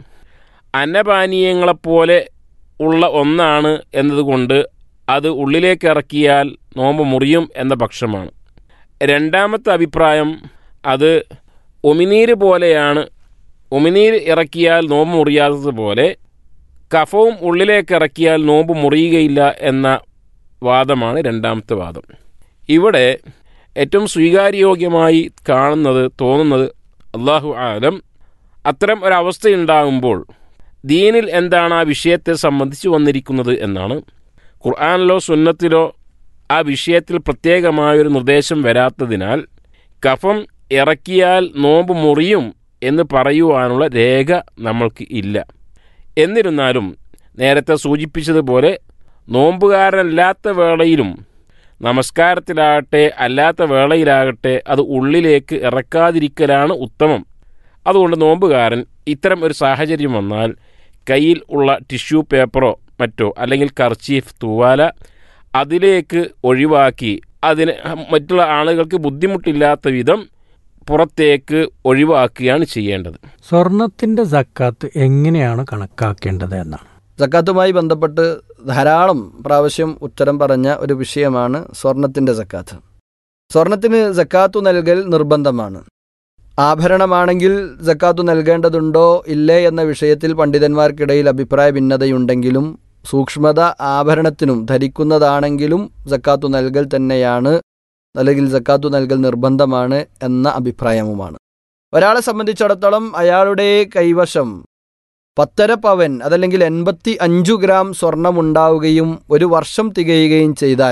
അന്നപാനീയങ്ങളെപ്പോലെ ഉള്ള ഒന്നാണ് എന്നതുകൊണ്ട് അത് ഉള്ളിലേക്ക് ഇറക്കിയാൽ നോമ്പ് മുറിയും എന്ന പക്ഷമാണ് രണ്ടാമത്തെ അഭിപ്രായം അത് ഉമിനീര് പോലെയാണ് ഉമിനീര് ഇറക്കിയാൽ നോമ്പ് മുറിയാത്തതുപോലെ കഫവും ഉള്ളിലേക്ക് ഇറക്കിയാൽ നോമ്പ് മുറിയുകയില്ല എന്ന വാദമാണ് രണ്ടാമത്തെ വാദം ഇവിടെ ഏറ്റവും സ്വീകാര്യോഗ്യമായി കാണുന്നത് തോന്നുന്നത് അള്ളാഹു ആലം അത്തരം ഒരവസ്ഥയുണ്ടാകുമ്പോൾ ദീനിൽ എന്താണ് ആ വിഷയത്തെ സംബന്ധിച്ച് വന്നിരിക്കുന്നത് എന്നാണ് ഖുർആാനിലോ സുന്നത്തിലോ ആ വിഷയത്തിൽ പ്രത്യേകമായൊരു നിർദ്ദേശം വരാത്തതിനാൽ കഫം ഇറക്കിയാൽ നോമ്പ് മുറിയും എന്ന് പറയുവാനുള്ള രേഖ നമ്മൾക്ക് ഇല്ല എന്നിരുന്നാലും നേരത്തെ സൂചിപ്പിച്ചതുപോലെ നോമ്പുകാരനല്ലാത്ത വേളയിലും നമസ്കാരത്തിലാകട്ടെ അല്ലാത്ത വേളയിലാകട്ടെ അത് ഉള്ളിലേക്ക് ഇറക്കാതിരിക്കലാണ് ഉത്തമം അതുകൊണ്ട് നോമ്പുകാരൻ ഇത്തരം ഒരു സാഹചര്യം വന്നാൽ കയ്യിൽ ഉള്ള ടിഷ്യൂ പേപ്പറോ മറ്റോ അല്ലെങ്കിൽ കർച്ചീഫ് തൂവാല അതിലേക്ക് ഒഴിവാക്കി അതിന് മറ്റുള്ള ആളുകൾക്ക് ബുദ്ധിമുട്ടില്ലാത്ത വിധം പുറത്തേക്ക് ഒഴിവാക്കുകയാണ് ചെയ്യേണ്ടത് സ്വർണത്തിന്റെ സക്കാത്ത് എങ്ങനെയാണ് കണക്കാക്കേണ്ടത് എന്നാണ് സക്കാത്തുമായി ബന്ധപ്പെട്ട് ധാരാളം പ്രാവശ്യം ഉത്തരം പറഞ്ഞ ഒരു വിഷയമാണ് സ്വർണത്തിൻ്റെ സക്കാത്ത് സ്വർണത്തിന് സക്കാത്തു നൽകൽ നിർബന്ധമാണ് ആഭരണമാണെങ്കിൽ സക്കാത്തു നൽകേണ്ടതുണ്ടോ ഇല്ലേ എന്ന വിഷയത്തിൽ പണ്ഡിതന്മാർക്കിടയിൽ അഭിപ്രായ ഭിന്നതയുണ്ടെങ്കിലും സൂക്ഷ്മത ആഭരണത്തിനും ധരിക്കുന്നതാണെങ്കിലും സക്കാത്തു നൽകൽ തന്നെയാണ് അല്ലെങ്കിൽ സക്കാത്തു നൽകൽ നിർബന്ധമാണ് എന്ന അഭിപ്രായവുമാണ് ഒരാളെ സംബന്ധിച്ചിടത്തോളം അയാളുടെ കൈവശം പത്തര പവൻ അതല്ലെങ്കിൽ എൺപത്തി അഞ്ചു ഗ്രാം സ്വർണമുണ്ടാവുകയും ഒരു വർഷം തികയുകയും ചെയ്താൽ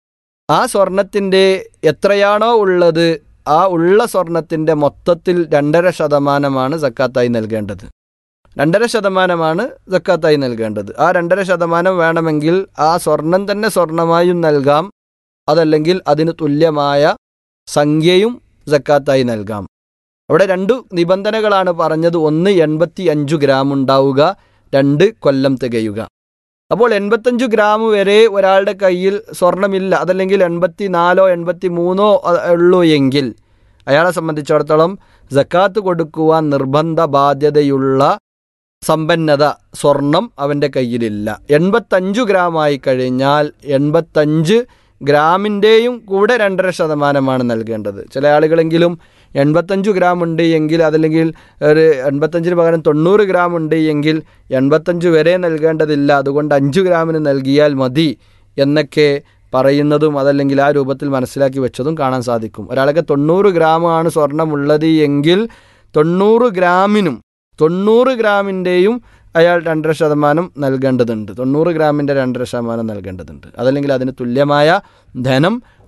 ആ സ്വർണത്തിൻ്റെ എത്രയാണോ ഉള്ളത് ആ ഉള്ള സ്വർണത്തിൻ്റെ മൊത്തത്തിൽ രണ്ടര ശതമാനമാണ് സക്കാത്തായി നൽകേണ്ടത് രണ്ടര ശതമാനമാണ് സക്കാത്തായി നൽകേണ്ടത് ആ രണ്ടര ശതമാനം വേണമെങ്കിൽ ആ സ്വർണം തന്നെ സ്വർണമായും നൽകാം അതല്ലെങ്കിൽ അതിന് തുല്യമായ സംഖ്യയും സക്കാത്തായി നൽകാം അവിടെ രണ്ട് നിബന്ധനകളാണ് പറഞ്ഞത് ഒന്ന് എൺപത്തി അഞ്ചു ഗ്രാം ഉണ്ടാവുക രണ്ട് കൊല്ലം തികയുക അപ്പോൾ എൺപത്തഞ്ചു ഗ്രാം വരെ ഒരാളുടെ കയ്യിൽ സ്വർണമില്ല അതല്ലെങ്കിൽ എൺപത്തി നാലോ എൺപത്തി മൂന്നോ ഉള്ളൂ എങ്കിൽ അയാളെ സംബന്ധിച്ചിടത്തോളം ജക്കാത്ത് കൊടുക്കുവാൻ നിർബന്ധ ബാധ്യതയുള്ള സമ്പന്നത സ്വർണം അവൻ്റെ കയ്യിലില്ല എൺപത്തഞ്ചു ഗ്രാമായി കഴിഞ്ഞാൽ എൺപത്തഞ്ച് ഗ്രാമിൻ്റെയും കൂടെ രണ്ടര ശതമാനമാണ് നൽകേണ്ടത് ചില ആളുകളെങ്കിലും എൺപത്തഞ്ചു ഗ്രാം ഉണ്ട് എങ്കിൽ അതല്ലെങ്കിൽ ഒരു എൺപത്തഞ്ചിന് പകരം തൊണ്ണൂറ് ഗ്രാം ഉണ്ട് എങ്കിൽ എൺപത്തഞ്ച് വരെ നൽകേണ്ടതില്ല അതുകൊണ്ട് അഞ്ച് ഗ്രാമിന് നൽകിയാൽ മതി എന്നൊക്കെ പറയുന്നതും അതല്ലെങ്കിൽ ആ രൂപത്തിൽ മനസ്സിലാക്കി വെച്ചതും കാണാൻ സാധിക്കും ഒരാൾക്ക് തൊണ്ണൂറ് ഗ്രാമാണ് സ്വർണമുള്ളത് എങ്കിൽ തൊണ്ണൂറ് ഗ്രാമിനും തൊണ്ണൂറ് ഗ്രാമിൻ്റെയും അയാൾ രണ്ടര ശതമാനം നൽകേണ്ടതുണ്ട് തൊണ്ണൂറ് ഗ്രാമിൻ്റെ രണ്ടര ശതമാനം നൽകേണ്ടതുണ്ട് അതല്ലെങ്കിൽ അതിന് തുല്യമായ ധനം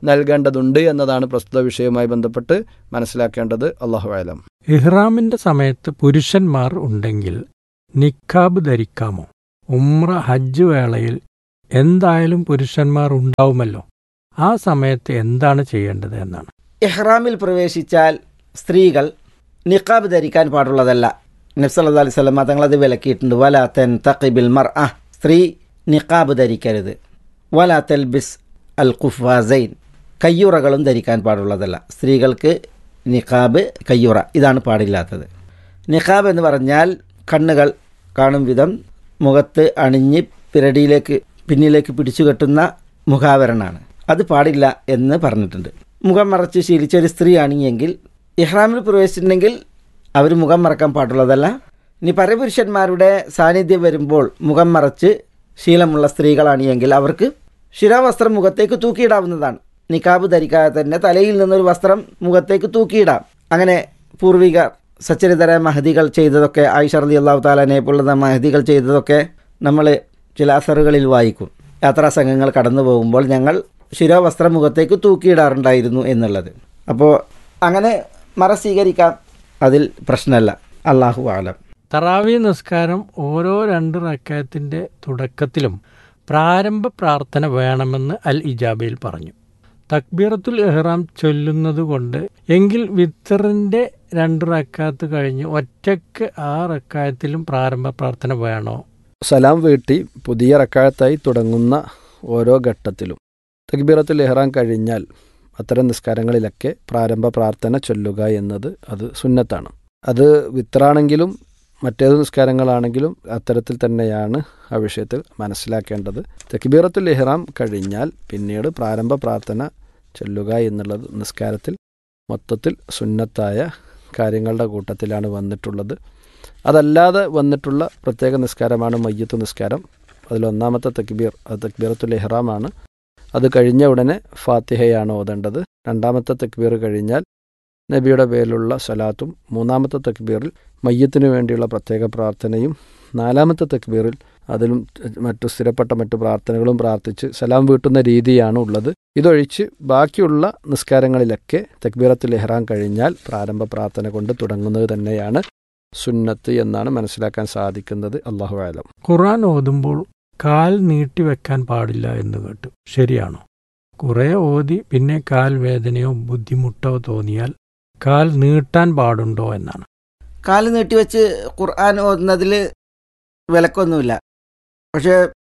നൽകേണ്ടതുണ്ട് എന്നതാണ് പ്രസ്തുത വിഷയവുമായി ബന്ധപ്പെട്ട് മനസ്സിലാക്കേണ്ടത് അള്ളാഹു ആലം ഇഹ്റാമിന്റെ സമയത്ത് പുരുഷന്മാർ ഉണ്ടെങ്കിൽ നിക്കാബ് ധരിക്കാമോ ഉമ്ര ഹജ്ജ് വേളയിൽ എന്തായാലും പുരുഷന്മാർ ഉണ്ടാവുമല്ലോ ആ സമയത്ത് എന്താണ് ചെയ്യേണ്ടത് എന്നാണ് ഇഹ്റാമിൽ പ്രവേശിച്ചാൽ സ്ത്രീകൾ നിക്കാബ് ധരിക്കാൻ പാടുള്ളതല്ല നബ്സല്ലാ അലൈഹി സ്വലമ തങ്ങളത് വിലക്കിയിട്ടുണ്ട് വലാത്തൻ തക്കിബിൽ മർ ആ സ്ത്രീ നിക്കാബ് ധരിക്കരുത് വലാത്തൽ ബിസ് അൽ ഖുഫാസൈൻ കയ്യുറകളും ധരിക്കാൻ പാടുള്ളതല്ല സ്ത്രീകൾക്ക് നിക്കാബ് കയ്യുറ ഇതാണ് പാടില്ലാത്തത് നിക്കാബ് എന്ന് പറഞ്ഞാൽ കണ്ണുകൾ കാണും വിധം മുഖത്ത് അണിഞ്ഞ് പിരടിയിലേക്ക് പിന്നിലേക്ക് പിടിച്ചു കെട്ടുന്ന മുഖാവരണമാണ് അത് പാടില്ല എന്ന് പറഞ്ഞിട്ടുണ്ട് മുഖം മറച്ച് ശീലിച്ച ഒരു സ്ത്രീ ആണെങ്കിൽ ഇഹ്റാമിൽ പ്രവേശിച്ചിട്ടുണ്ടെങ്കിൽ അവർ മുഖം മറക്കാൻ പാടുള്ളതല്ല ഇനി പരപുരുഷന്മാരുടെ സാന്നിധ്യം വരുമ്പോൾ മുഖം മറച്ച് ശീലമുള്ള സ്ത്രീകളാണെങ്കിൽ അവർക്ക് ശിരാവസ്ത്രം മുഖത്തേക്ക് തൂക്കിയിടാവുന്നതാണ് നിക്കാബ് ധരിക്കാതെ തന്നെ തലയിൽ നിന്നൊരു വസ്ത്രം മുഖത്തേക്ക് തൂക്കിയിടാം അങ്ങനെ പൂർവികർ സച്ചരിതര മഹദികൾ ചെയ്തതൊക്കെ ആയിഷ റലി അള്ളാഹു താലാനെ പോലുള്ള മഹദികൾ ചെയ്തതൊക്കെ നമ്മൾ ചില അസറുകളിൽ വായിക്കും യാത്രാ സംഘങ്ങൾ കടന്നു പോകുമ്പോൾ ഞങ്ങൾ ശിരോവസ്ത്രം മുഖത്തേക്ക് തൂക്കിയിടാറുണ്ടായിരുന്നു എന്നുള്ളത് അപ്പോൾ അങ്ങനെ മറ സ്വീകരിക്കാം അതിൽ പ്രശ്നമല്ല അള്ളാഹു ആലം തറാവി നിസ്കാരം ഓരോ രണ്ട് റക്കായത്തിന്റെ തുടക്കത്തിലും പ്രാരംഭ പ്രാർത്ഥന വേണമെന്ന് അൽ ഇജാബയിൽ പറഞ്ഞു തക്ബീറത്തുൽ ഇഹ്റാം ചൊല്ലുന്നതുകൊണ്ട് എങ്കിൽ വിത്തറിന്റെ രണ്ട് റക്കാത്ത് കഴിഞ്ഞ് ഒറ്റയ്ക്ക് ആ റക്കായത്തിലും പ്രാരംഭ പ്രാർത്ഥന വേണോ സലാം വീട്ടി പുതിയ റക്കായത്തായി തുടങ്ങുന്ന ഓരോ ഘട്ടത്തിലും തക്ബീറത്തുൽ ഇഹ്റാം കഴിഞ്ഞാൽ അത്തരം നിസ്കാരങ്ങളിലൊക്കെ പ്രാരംഭ പ്രാർത്ഥന ചൊല്ലുക എന്നത് അത് സുന്നത്താണ് അത് വിത്രാണെങ്കിലും മറ്റേത് നിസ്കാരങ്ങളാണെങ്കിലും അത്തരത്തിൽ തന്നെയാണ് ആ വിഷയത്തിൽ മനസ്സിലാക്കേണ്ടത് തക്ബീറത്തുൽ ഇഹ്റാം കഴിഞ്ഞാൽ പിന്നീട് പ്രാരംഭ പ്രാർത്ഥന ചൊല്ലുക എന്നുള്ളത് നിസ്കാരത്തിൽ മൊത്തത്തിൽ സുന്നത്തായ കാര്യങ്ങളുടെ കൂട്ടത്തിലാണ് വന്നിട്ടുള്ളത് അതല്ലാതെ വന്നിട്ടുള്ള പ്രത്യേക നിസ്കാരമാണ് മയ്യത്ത് നിസ്കാരം അതിലൊന്നാമത്തെ തക്ബീർ അത് തക്ബീറത്തുൽ ഇഹ്റാമാണ് അത് കഴിഞ്ഞ ഉടനെ ഫാത്തിഹയാണ് ഓതേണ്ടത് രണ്ടാമത്തെ തക്ബീർ കഴിഞ്ഞാൽ നബിയുടെ പേരിലുള്ള സലാത്തും മൂന്നാമത്തെ തക്ബീറിൽ മയ്യത്തിനു വേണ്ടിയുള്ള പ്രത്യേക പ്രാർത്ഥനയും നാലാമത്തെ തക്ബീറിൽ അതിലും മറ്റു സ്ഥിരപ്പെട്ട മറ്റു പ്രാർത്ഥനകളും പ്രാർത്ഥിച്ച് സലാം വീട്ടുന്ന രീതിയാണ് ഉള്ളത് ഇതൊഴിച്ച് ബാക്കിയുള്ള നിസ്കാരങ്ങളിലൊക്കെ തക്ബീറത്തുൽ ഇഹ്റാം കഴിഞ്ഞാൽ പ്രാരംഭ പ്രാർത്ഥന കൊണ്ട് തുടങ്ങുന്നത് തന്നെയാണ് സുന്നത്ത് എന്നാണ് മനസ്സിലാക്കാൻ സാധിക്കുന്നത് അള്ളാഹു ആലം ഖുർആൻ ഓതുമ്പോൾ കാൽ നീട്ടിവെക്കാൻ പാടില്ല എന്ന് കേട്ടു ശരിയാണോ കുറെ ഓതി പിന്നെ കാൽ വേദനയോ ബുദ്ധിമുട്ടോ തോന്നിയാൽ കാൽ നീട്ടാൻ പാടുണ്ടോ എന്നാണ് കാല് നീട്ടിവെച്ച് ഖുർആൻ ഓതുന്നതിൽ വിലക്കൊന്നുമില്ല പക്ഷേ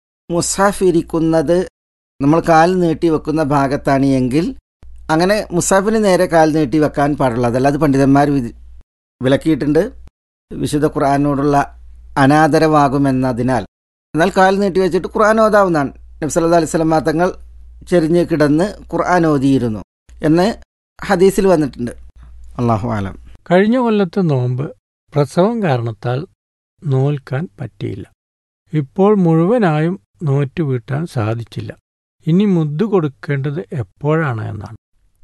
മുസാഫ് ഇരിക്കുന്നത് നമ്മൾ കാൽ നീട്ടി വെക്കുന്ന ഭാഗത്താണ് എങ്കിൽ അങ്ങനെ മുസാഫിന് നേരെ കാൽ നീട്ടി വെക്കാൻ പാടുള്ളതല്ല അത് പണ്ഡിതന്മാർ വിധി- വിലക്കിയിട്ടുണ്ട് വിശുദ്ധ ഖുർആാനോടുള്ള അനാദരവാകുമെന്നതിനാൽ എന്നാൽ കാൽ നീട്ടി വെച്ചിട്ട് ഖുർആൻ ഓതാവുന്നതാണ് നബ്സല്ലാ അലൈഹി സ്വലമാ തങ്ങൾ ചെരിഞ്ഞ് കിടന്ന് ഖുർആൻ ഓതിയിരുന്നു എന്ന് ഹദീസിൽ വന്നിട്ടുണ്ട് അള്ളാഹു ആലം കഴിഞ്ഞ കൊല്ലത്തെ നോമ്പ് പ്രസവം കാരണത്താൽ നോൽക്കാൻ പറ്റിയില്ല ഇപ്പോൾ മുഴുവനായും നോറ്റു വീട്ടാൻ സാധിച്ചില്ല ഇനി മുദ്ദു കൊടുക്കേണ്ടത് എപ്പോഴാണ് എന്നാണ്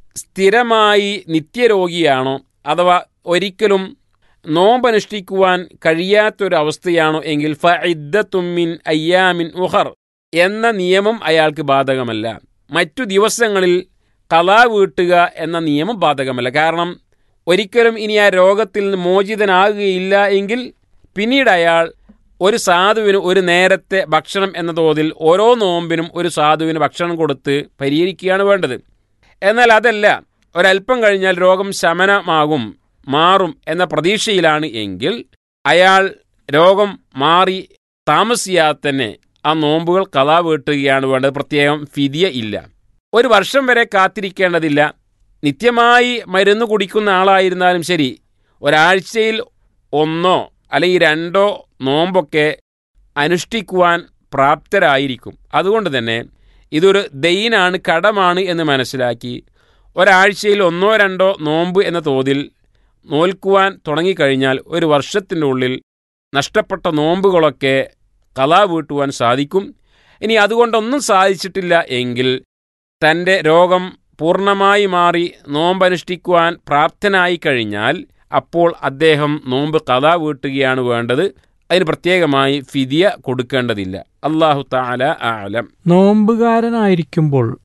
സ്ഥിരമായി നിത്യരോഗിയാണോ അഥവാ ഒരിക്കലും നോമ്പനുഷ്ഠിക്കുവാൻ കഴിയാത്തൊരവസ്ഥയാണോ എങ്കിൽ ഫഇദ്ദത്തുമ്മിൻ അയ്യാമിൻ ഉഹർ എന്ന നിയമം അയാൾക്ക് ബാധകമല്ല മറ്റു ദിവസങ്ങളിൽ കലാ വീട്ടുക എന്ന നിയമം ബാധകമല്ല കാരണം ഒരിക്കലും ഇനി ആ രോഗത്തിൽ നിന്ന് മോചിതനാകുകയില്ല എങ്കിൽ പിന്നീട് അയാൾ ഒരു സാധുവിന് ഒരു നേരത്തെ ഭക്ഷണം എന്ന തോതിൽ ഓരോ നോമ്പിനും ഒരു സാധുവിന് ഭക്ഷണം കൊടുത്ത് പരിഹരിക്കുകയാണ് വേണ്ടത് എന്നാൽ അതല്ല ഒരല്പം കഴിഞ്ഞാൽ രോഗം ശമനമാകും മാറും എന്ന പ്രതീക്ഷയിലാണ് എങ്കിൽ അയാൾ രോഗം മാറി താമസിയാതെ തന്നെ ആ നോമ്പുകൾ കലാ വീട്ടുകയാണ് വേണ്ടത് പ്രത്യേകം ഫിദിയ ഇല്ല ഒരു വർഷം വരെ കാത്തിരിക്കേണ്ടതില്ല നിത്യമായി മരുന്ന് കുടിക്കുന്ന ആളായിരുന്നാലും ശരി ഒരാഴ്ചയിൽ ഒന്നോ അല്ലെങ്കിൽ രണ്ടോ നോമ്പൊക്കെ അനുഷ്ഠിക്കുവാൻ പ്രാപ്തരായിരിക്കും അതുകൊണ്ട് തന്നെ ഇതൊരു ദൈനാണ് കടമാണ് എന്ന് മനസ്സിലാക്കി ഒരാഴ്ചയിൽ ഒന്നോ രണ്ടോ നോമ്പ് എന്ന തോതിൽ നോൽക്കുവാൻ തുടങ്ങിക്കഴിഞ്ഞാൽ ഒരു വർഷത്തിൻ്റെ ഉള്ളിൽ നഷ്ടപ്പെട്ട നോമ്പുകളൊക്കെ കലാ വീട്ടുവാൻ സാധിക്കും ഇനി അതുകൊണ്ടൊന്നും സാധിച്ചിട്ടില്ല എങ്കിൽ തൻ്റെ രോഗം പൂർണ്ണമായി മാറി നോമ്പനുഷ്ഠിക്കുവാൻ പ്രാപ്തനായി കഴിഞ്ഞാൽ അപ്പോൾ അദ്ദേഹം നോമ്പ് കഥാ വീട്ടുകയാണ് വേണ്ടത് അതിന് പ്രത്യേകമായി ഫിദിയ കൊടുക്കേണ്ടതില്ല അള്ളാഹു താല ആലം നോമ്പുകാരനായിരിക്കുമ്പോൾ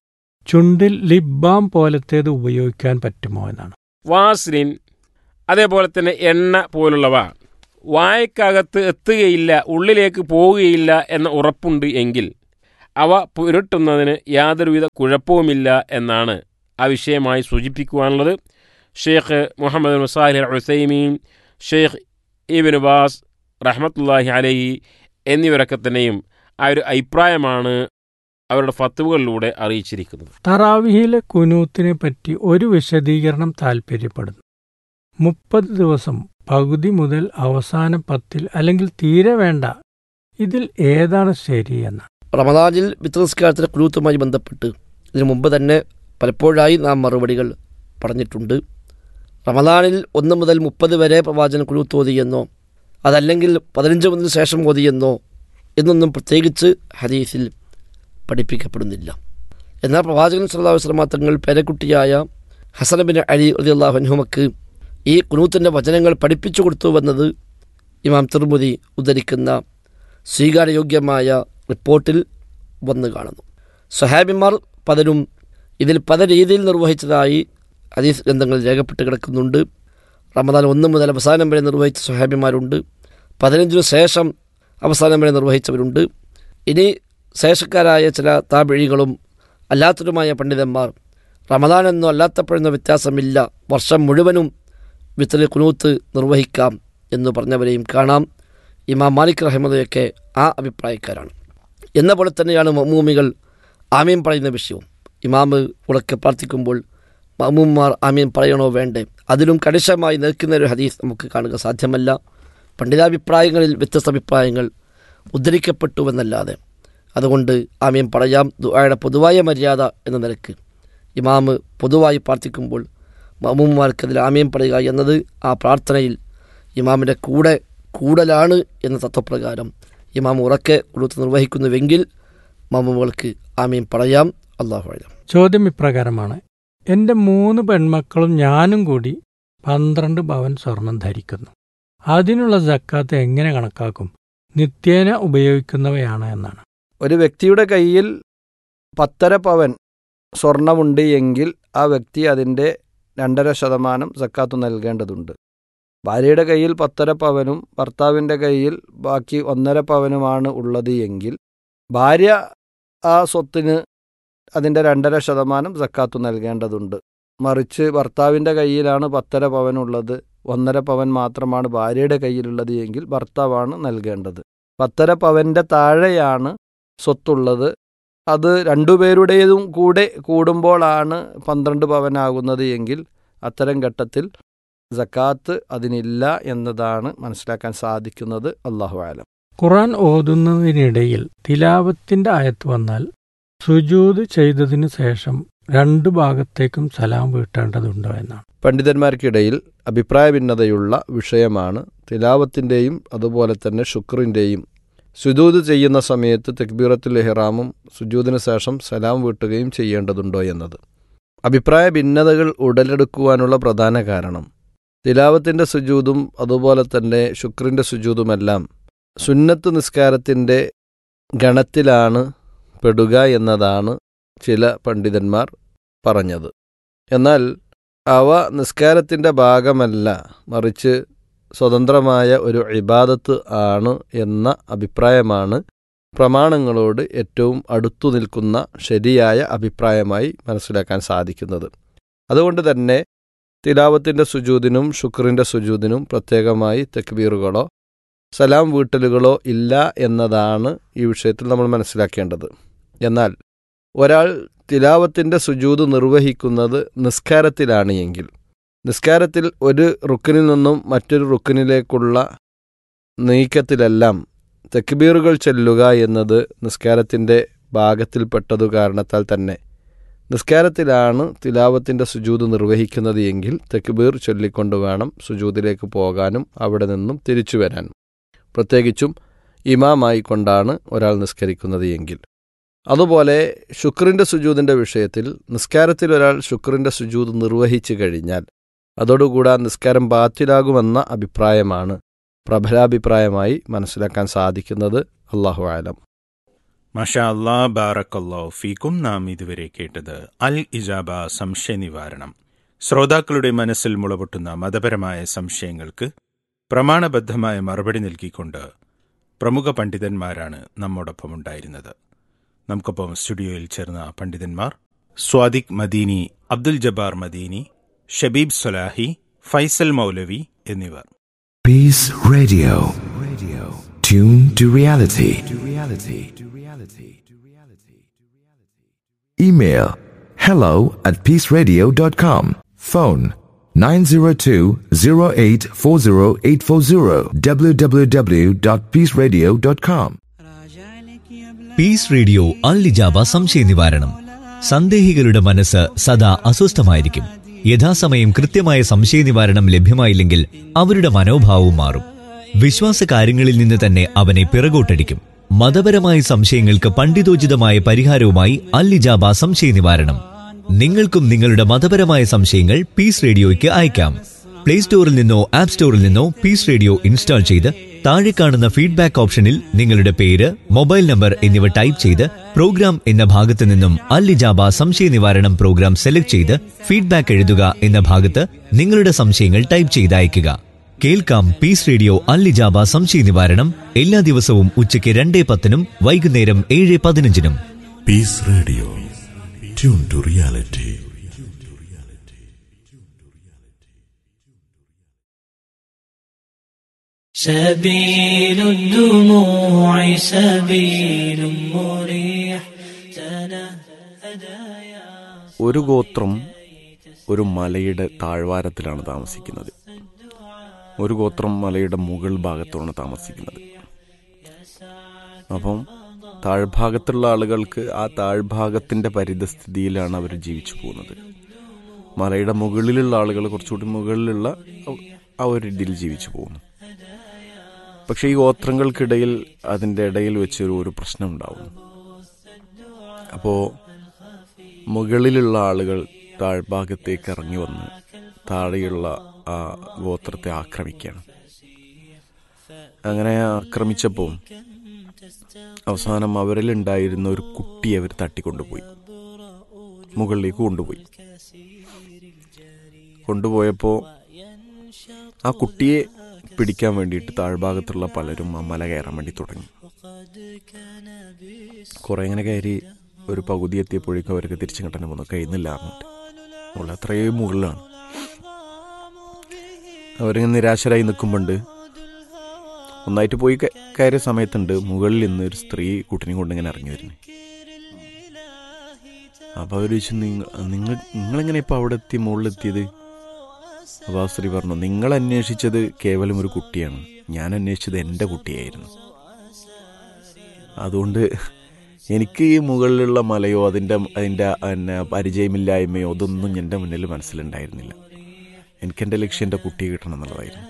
ചുണ്ടിൽ ലിപ് ബാം പോലത്തേത് ഉപയോഗിക്കാൻ പറ്റുമോ എന്നാണ് വാസ്ലിൻ അതേപോലെ തന്നെ എണ്ണ പോലുള്ളവ വായക്കകത്ത് എത്തുകയില്ല ഉള്ളിലേക്ക് പോവുകയില്ല എന്ന ഉറപ്പുണ്ട് എങ്കിൽ അവ പുരട്ടുന്നതിന് യാതൊരുവിധ കുഴപ്പവുമില്ല എന്നാണ് ആ വിഷയമായി സൂചിപ്പിക്കുവാനുള്ളത് ഷെയ്ഖ് മുഹമ്മദ് മുസാഹിൽ ഉസൈമീൻ ഷെയ്ഖ് ഇബിൻ ബാസ് റഹ്മത്തുല്ലാഹി അലഹി എന്നിവരൊക്കെ തന്നെയും ആ ഒരു അഭിപ്രായമാണ് അവരുടെ ഫത്തുവകളിലൂടെ അറിയിച്ചിരിക്കുന്നത് തറാവിഹിലെ കുനൂത്തിനെ പറ്റി ഒരു വിശദീകരണം താൽപ്പര്യപ്പെടുന്നു മുപ്പത് ദിവസം പകുതി മുതൽ അവസാന പത്തിൽ അല്ലെങ്കിൽ തീരെ വേണ്ട ഇതിൽ ഏതാണ് ശരി എന്നാണ് റമദാനിൽ വിത്രസ്കാരത്തിലെ കുലൂത്തുമായി ബന്ധപ്പെട്ട് ഇതിനു മുമ്പ് തന്നെ പലപ്പോഴായി നാം മറുപടികൾ പറഞ്ഞിട്ടുണ്ട് റമദാനിൽ ഒന്ന് മുതൽ മുപ്പത് വരെ പ്രവാചകൻ കുലൂത്ത് ഓതിയെന്നോ അതല്ലെങ്കിൽ പതിനഞ്ച് മുതൽ ശേഷം ഓതിയെന്നോ എന്നൊന്നും പ്രത്യേകിച്ച് ഹദീസിൽ പഠിപ്പിക്കപ്പെടുന്നില്ല എന്നാൽ പ്രവാചകൻ സല്ലാഹു വസ്ലമ തങ്ങൾ പേരക്കുട്ടിയായ ഹസനബിൻ അലി അലി അള്ളാഹുഹുമക്ക് ഈ കുനൂത്തിൻ്റെ വചനങ്ങൾ പഠിപ്പിച്ചു കൊടുത്തുവെന്നത് ഇമാം തിർമുതി ഉദ്ധരിക്കുന്ന സ്വീകാര്യയോഗ്യമായ റിപ്പോർട്ടിൽ വന്നു കാണുന്നു സഹാബിമാർ പലരും ഇതിൽ പല രീതിയിൽ നിർവഹിച്ചതായി ഹദീസ് ഗ്രന്ഥങ്ങളിൽ രേഖപ്പെട്ട് കിടക്കുന്നുണ്ട് റമദാൻ ഒന്ന് മുതൽ അവസാനം വരെ നിർവഹിച്ച സഹാബിമാരുണ്ട് പതിനഞ്ചിനു ശേഷം അവസാനം വരെ നിർവഹിച്ചവരുണ്ട് ഇനി ശേഷക്കാരായ ചില താപിഴികളും അല്ലാത്തവരുമായ പണ്ഡിതന്മാർ റമദാൻ എന്നോ അല്ലാത്തപ്പോഴെന്നോ വ്യത്യാസമില്ല വർഷം മുഴുവനും വിത്തല് കുനൂത്ത് നിർവഹിക്കാം എന്ന് പറഞ്ഞവരെയും കാണാം ഇമാം മാലിക് റഹ്മദയൊക്കെ ആ അഭിപ്രായക്കാരാണ് എന്ന പോലെ തന്നെയാണ് മമ്മൂമികൾ ആമീൻ പറയുന്ന വിഷയവും ഇമാമ് ഉറക്കെ പ്രാർത്ഥിക്കുമ്പോൾ മമ്മൂമാർ ആമീൻ പറയണോ വേണ്ടേ അതിലും കണിശമായി നിൽക്കുന്ന ഒരു ഹദീസ് നമുക്ക് കാണുക സാധ്യമല്ല പണ്ഡിതാഭിപ്രായങ്ങളിൽ വ്യത്യസ്ത അഭിപ്രായങ്ങൾ ഉദ്ധരിക്കപ്പെട്ടുവെന്നല്ലാതെ അതുകൊണ്ട് ആമീൻ പറയാം ദുആയുടെ പൊതുവായ മര്യാദ എന്ന നിലക്ക് ഇമാമ് പൊതുവായി പ്രാർത്ഥിക്കുമ്പോൾ മമ്മൂമാർക്ക് അതിൽ ആമീൻ പറയുക എന്നത് ആ പ്രാർത്ഥനയിൽ ഇമാമിൻ്റെ കൂടെ കൂടലാണ് എന്ന തത്വപ്രകാരം ഇമാം ഉറക്കെ കുളുത്ത് നിർവഹിക്കുന്നുവെങ്കിൽ മമ്മൂമുകൾക്ക് ആമീൻ പറയാം അള്ളാഹു അഴം ചോദ്യം ഇപ്രകാരമാണ് എൻ്റെ മൂന്ന് പെൺമക്കളും ഞാനും കൂടി പന്ത്രണ്ട് പവൻ സ്വർണം ധരിക്കുന്നു അതിനുള്ള ജക്കാത്ത് എങ്ങനെ കണക്കാക്കും നിത്യേന ഉപയോഗിക്കുന്നവയാണ് എന്നാണ് ഒരു വ്യക്തിയുടെ കയ്യിൽ പത്തര പവൻ സ്വർണമുണ്ട് എങ്കിൽ ആ വ്യക്തി അതിൻ്റെ രണ്ടര ശതമാനം സക്കാത്ത് നൽകേണ്ടതുണ്ട് ഭാര്യയുടെ കയ്യിൽ പത്തര പവനും ഭർത്താവിൻ്റെ കയ്യിൽ ബാക്കി ഒന്നര പവനുമാണ് ഉള്ളത് എങ്കിൽ ഭാര്യ ആ സ്വത്തിന് അതിൻ്റെ രണ്ടര ശതമാനം സക്കാത്ത് നൽകേണ്ടതുണ്ട് മറിച്ച് ഭർത്താവിൻ്റെ കയ്യിലാണ് പത്തര പവനുള്ളത് ഒന്നര പവൻ മാത്രമാണ് ഭാര്യയുടെ കയ്യിലുള്ളത് എങ്കിൽ ഭർത്താവാണ് നൽകേണ്ടത് പത്തര പവൻ്റെ താഴെയാണ് സ്വത്തുള്ളത് അത് രണ്ടുപേരുടേതും കൂടെ കൂടുമ്പോഴാണ് പന്ത്രണ്ട് പവനാകുന്നത് എങ്കിൽ അത്തരം ഘട്ടത്തിൽ സക്കാത്ത് അതിനില്ല എന്നതാണ് മനസ്സിലാക്കാൻ സാധിക്കുന്നത് അള്ളാഹു ആലം ഖുറാൻ ഓതുന്നതിനിടയിൽ തിലാവത്തിന്റെ ആയത്ത് വന്നാൽ സുജൂത് ചെയ്തതിനു ശേഷം രണ്ടു ഭാഗത്തേക്കും സലാം വീട്ടേണ്ടതുണ്ടോ എന്നാണ് പണ്ഡിതന്മാർക്കിടയിൽ അഭിപ്രായ ഭിന്നതയുള്ള വിഷയമാണ് തിലാവത്തിൻ്റെയും അതുപോലെ തന്നെ ശുക്രിൻ്റെയും സുജൂത് ചെയ്യുന്ന സമയത്ത് തെക്ബീറത്തുൽ ഇഹ്റാമും സുജൂദിന് ശേഷം സലാം വീട്ടുകയും ചെയ്യേണ്ടതുണ്ടോ എന്നത് അഭിപ്രായ ഭിന്നതകൾ ഉടലെടുക്കുവാനുള്ള പ്രധാന കാരണം തിലാവത്തിൻ്റെ സുജൂതും അതുപോലെ തന്നെ ശുക്രിൻ്റെ സുജൂതുമെല്ലാം സുന്നത്ത് നിസ്കാരത്തിൻ്റെ ഗണത്തിലാണ് പെടുക എന്നതാണ് ചില പണ്ഡിതന്മാർ പറഞ്ഞത് എന്നാൽ അവ നിസ്കാരത്തിൻ്റെ ഭാഗമല്ല മറിച്ച് സ്വതന്ത്രമായ ഒരു ഇബാദത്ത് ആണ് എന്ന അഭിപ്രായമാണ് പ്രമാണങ്ങളോട് ഏറ്റവും അടുത്തു നിൽക്കുന്ന ശരിയായ അഭിപ്രായമായി മനസ്സിലാക്കാൻ സാധിക്കുന്നത് അതുകൊണ്ട് തന്നെ തിലാവത്തിൻ്റെ സുജൂദിനും ശുക്രിൻ്റെ സുജൂദിനും പ്രത്യേകമായി തെക്ബീറുകളോ സലാം വീട്ടലുകളോ ഇല്ല എന്നതാണ് ഈ വിഷയത്തിൽ നമ്മൾ മനസ്സിലാക്കേണ്ടത് എന്നാൽ ഒരാൾ തിലാവത്തിൻ്റെ സുജൂത് നിർവഹിക്കുന്നത് നിസ്കാരത്തിലാണ് എങ്കിൽ നിസ്കാരത്തിൽ ഒരു റുക്കിനിൽ നിന്നും മറ്റൊരു റുക്കിനിലേക്കുള്ള നീക്കത്തിലെല്ലാം തെക്ബീറുകൾ ചെല്ലുക എന്നത് നിസ്കാരത്തിൻ്റെ ഭാഗത്തിൽപ്പെട്ടതു കാരണത്താൽ തന്നെ നിസ്കാരത്തിലാണ് തിലാവത്തിൻ്റെ സുജൂത് നിർവഹിക്കുന്നത് എങ്കിൽ തെക്ബീർ ചൊല്ലിക്കൊണ്ട് വേണം സുജൂതിലേക്ക് പോകാനും അവിടെ നിന്നും തിരിച്ചു വരാനും പ്രത്യേകിച്ചും ഇമാമായി കൊണ്ടാണ് ഒരാൾ നിസ്കരിക്കുന്നത് എങ്കിൽ അതുപോലെ ശുക്രിൻ്റെ സുജൂതിൻ്റെ വിഷയത്തിൽ നിസ്കാരത്തിൽ ഒരാൾ ശുക്രിൻ്റെ സുജൂത് നിർവഹിച്ചു കഴിഞ്ഞാൽ അതോടുകൂടെ നിസ്കാരം ബാത്തിലാകുമെന്ന അഭിപ്രായമാണ് പ്രബലാഭിപ്രായമായി മനസ്സിലാക്കാൻ സാധിക്കുന്നത് അള്ളാഹു ആലം മഷാ അല്ലാ ബാറക്കല്ലോ ഫീക്കും നാം ഇതുവരെ കേട്ടത് അൽ ഇജാബ സംശയ നിവാരണം ശ്രോതാക്കളുടെ മനസ്സിൽ മുളപൊട്ടുന്ന മതപരമായ സംശയങ്ങൾക്ക് പ്രമാണബദ്ധമായ മറുപടി നൽകിക്കൊണ്ട് പ്രമുഖ പണ്ഡിതന്മാരാണ് നമ്മോടൊപ്പം ഉണ്ടായിരുന്നത് നമുക്കൊപ്പം സ്റ്റുഡിയോയിൽ ചേർന്ന പണ്ഡിതന്മാർ സ്വാദിഖ് മദീനി അബ്ദുൽ ജബ്ബാർ മദീനി ഷബീബ് സൊലാഹി ഫൈസൽ മൗലവി എന്നിവർ Peace Radio. Radio. Tune to reality. To reality. To reality. To reality. Email hello at peaceradio.com. Phone 902-0840840 www.peaceradio.com. Peace radio അൽലിജാബ സംശയ നിവാരണം സന്ദേഹികളുടെ മനസ്സ് സദാ അസ്വസ്ഥമായിരിക്കും യഥാസമയം കൃത്യമായ സംശയ നിവാരണം ലഭ്യമായില്ലെങ്കിൽ അവരുടെ മനോഭാവവും മാറും വിശ്വാസ കാര്യങ്ങളിൽ നിന്ന് തന്നെ അവനെ പിറകോട്ടടിക്കും മതപരമായ സംശയങ്ങൾക്ക് പണ്ഡിതോചിതമായ പരിഹാരവുമായി അല്ലിജാബ സംശയ നിവാരണം നിങ്ങൾക്കും നിങ്ങളുടെ മതപരമായ സംശയങ്ങൾ പീസ് റേഡിയോയ്ക്ക് അയക്കാം പ്ലേ സ്റ്റോറിൽ നിന്നോ ആപ്പ് സ്റ്റോറിൽ നിന്നോ പീസ് റേഡിയോ ഇൻസ്റ്റാൾ ചെയ്ത് താഴെ കാണുന്ന ഫീഡ്ബാക്ക് ഓപ്ഷനിൽ നിങ്ങളുടെ പേര് മൊബൈൽ നമ്പർ എന്നിവ ടൈപ്പ് ചെയ്ത് പ്രോഗ്രാം എന്ന ഭാഗത്ത് നിന്നും അല്ലിജാബ സംശയ നിവാരണം പ്രോഗ്രാം സെലക്ട് ചെയ്ത് ഫീഡ്ബാക്ക് എഴുതുക എന്ന ഭാഗത്ത് നിങ്ങളുടെ സംശയങ്ങൾ ടൈപ്പ് ചെയ്ത് അയയ്ക്കുക കേൾക്കാം പീസ് റേഡിയോ അല്ലിജാബ സംശയ നിവാരണം എല്ലാ ദിവസവും ഉച്ചയ്ക്ക് രണ്ടേ പത്തിനും വൈകുന്നേരം ഏഴ് പതിനഞ്ചിനും peace radio tune to reality سبيل الدموع سبيل مريح ഒരു ഗോത്രം ഒരു മലയുടെ താഴ്വാരത്തിലാണ് താമസിക്കുന്നത് ഒരു ഗോത്രം മലയുടെ മുകൾ ഭാഗത്താണ് താമസിക്കുന്നത് അപ്പം താഴ്ഭാഗത്തുള്ള ആളുകൾക്ക് ആ താഴ്ഭാഗത്തിന്റെ പരിതസ്ഥിതിയിലാണ് അവർ ജീവിച്ചു പോകുന്നത് മലയുടെ മുകളിലുള്ള ആളുകൾ കുറച്ചുകൂടി മുകളിലുള്ള ആ ഒരു ഇതിൽ ജീവിച്ചു പോകുന്നു പക്ഷെ ഈ ഗോത്രങ്ങൾക്കിടയിൽ അതിൻ്റെ ഇടയിൽ വെച്ചൊരു ഒരു പ്രശ്നം ഉണ്ടാവുന്നു അപ്പോൾ മുകളിലുള്ള ആളുകൾ താഴ്ഭാഗത്തേക്ക് ഇറങ്ങി വന്ന് താഴെയുള്ള ആ ഗോത്രത്തെ ആക്രമിക്കുകയാണ് അങ്ങനെ ആക്രമിച്ചപ്പോൾ അവസാനം അവരിലുണ്ടായിരുന്ന ഒരു കുട്ടിയെ അവർ തട്ടിക്കൊണ്ടുപോയി മുകളിലേക്ക് കൊണ്ടുപോയി കൊണ്ടുപോയപ്പോൾ ആ കുട്ടിയെ പിടിക്കാൻ വേണ്ടിയിട്ട് താഴ്ഭാഗത്തുള്ള പലരും ആ മല കയറാൻ വേണ്ടി തുടങ്ങി കുറെ ഇങ്ങനെ കയറി ഒരു പകുതി എത്തിയപ്പോഴേക്കും അവർക്ക് തിരിച്ചു കിട്ടാൻ പോകുന്നു കഴിയുന്നില്ല എന്നിട്ട് മുകളിൽ അത്രയും മുകളിലാണ് അവരിങ്ങനെ നിരാശരായി നിൽക്കുമ്പോണ്ട് ഒന്നായിട്ട് പോയി ക- കയറിയ സമയത്തുണ്ട് മുകളിൽ നിന്ന് ഒരു സ്ത്രീ കുട്ടിനെയും കൊണ്ട് ഇങ്ങനെ ഇറങ്ങി വരുന്നത് അപ്പോൾ അവർ ചോദിച്ചു നിങ്ങൾ നിങ്ങൾ നിങ്ങളെങ്ങനെ ഇപ്പോൾ അവിടെ എത്തി മുകളിലെത്തിയത് അപ്പോൾ ആ സ്ത്രീ പറഞ്ഞു നിങ്ങൾ അന്വേഷിച്ചത് കേവലം ഒരു കുട്ടിയാണ് ഞാൻ അന്വേഷിച്ചത് എൻ്റെ കുട്ടിയായിരുന്നു അതുകൊണ്ട് എനിക്ക് ഈ മുകളിലുള്ള മലയോ അതിൻ്റെ അതിൻ്റെ പിന്നെ പരിചയമില്ലായ്മയോ അതൊന്നും എൻ്റെ മുന്നിൽ മനസ്സിലുണ്ടായിരുന്നില്ല എനിക്ക് എൻ്റെ ലക്ഷ്യം എൻ്റെ കുട്ടിയെ കിട്ടണം എന്നുള്ളതായിരുന്നു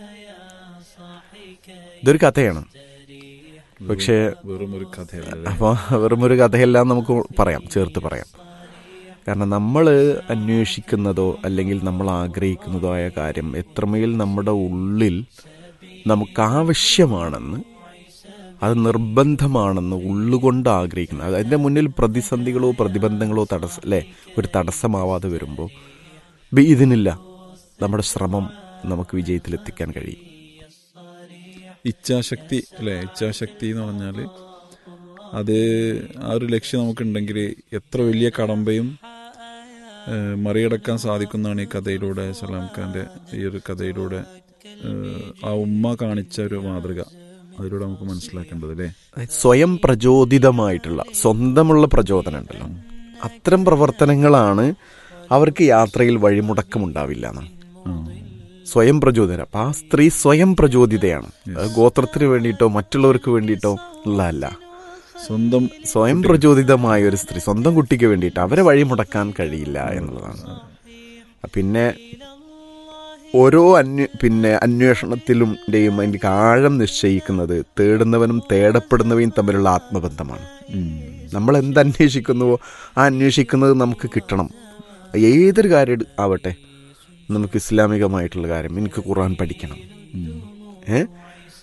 ഇതൊരു കഥയാണ് പക്ഷേ വെറും ഒരു കഥയല്ല അപ്പോൾ വെറും ഒരു കഥയല്ല എന്ന് നമുക്ക് പറയാം ചേർത്ത് പറയാം കാരണം നമ്മൾ അന്വേഷിക്കുന്നതോ അല്ലെങ്കിൽ നമ്മൾ ആഗ്രഹിക്കുന്നതോ ആയ കാര്യം എത്രമേൽ നമ്മുടെ ഉള്ളിൽ നമുക്ക് ആവശ്യമാണെന്ന് അത് നിർബന്ധമാണെന്ന് ഉള്ളുകൊണ്ട് ആഗ്രഹിക്കുന്നത് അത് അതിൻ്റെ മുന്നിൽ പ്രതിസന്ധികളോ പ്രതിബന്ധങ്ങളോ തടസ്സം അല്ലേ ഒരു തടസ്സമാവാതെ വരുമ്പോൾ ഇതിനില്ല നമ്മുടെ ശ്രമം നമുക്ക് വിജയത്തിലെത്തിക്കാൻ കഴിയും ഇച്ഛാശക്തി അല്ലേ ഇച്ഛാശക്തി എന്ന് പറഞ്ഞാൽ അത് ആ ഒരു ലക്ഷ്യം നമുക്കുണ്ടെങ്കിൽ എത്ര വലിയ കടമ്പയും ഏഹ്, മറികടക്കാൻ സാധിക്കുന്നതാണ് ഈ കഥയിലൂടെ സലാം ഖാന്റെ ഈ ഒരു കഥയിലൂടെ ഏഹ്, ആ ഉമ്മ കാണിച്ച ഒരു മാതൃക അതിലൂടെ നമുക്ക് മനസ്സിലാക്കേണ്ടത് അല്ലേ സ്വയം പ്രചോദിതമായിട്ടുള്ള സ്വന്തമുള്ള പ്രചോദനം ഉണ്ടല്ലോ അത്തരം പ്രവർത്തനങ്ങളാണ് അവർക്ക് യാത്രയിൽ വഴിമുടക്കമുണ്ടാവില്ല എന്നാണ് സ്വയം പ്രചോദനം അപ്പൊ ആ സ്ത്രീ സ്വയം പ്രചോദിതയാണ് അത് ഗോത്രത്തിന് വേണ്ടിയിട്ടോ മറ്റുള്ളവർക്ക് വേണ്ടിയിട്ടോ ഉള്ളതല്ല സ്വന്തം സ്വയം പ്രചോദിതമായ ഒരു സ്ത്രീ സ്വന്തം കുട്ടിക്ക് വേണ്ടിയിട്ട് അവരെ വഴിമുടക്കാൻ കഴിയില്ല എന്നുള്ളതാണ് പിന്നെ ഓരോ അന്വ പിന്നെ അന്വേഷണത്തിലും ന്റെയും അതിൻ്റെ ആഴം നിശ്ചയിക്കുന്നത് തേടുന്നവനും തേടപ്പെടുന്നവയും തമ്മിലുള്ള ആത്മബന്ധമാണ് നമ്മൾ എന്ത് അന്വേഷിക്കുന്നുവോ ആ അന്വേഷിക്കുന്നത് നമുക്ക് കിട്ടണം ഏതൊരു കാര്യം എടു- ആവട്ടെ നമുക്ക് ഇസ്ലാമികമായിട്ടുള്ള കാര്യം എനിക്ക് ഖുർആൻ പഠിക്കണം ഏ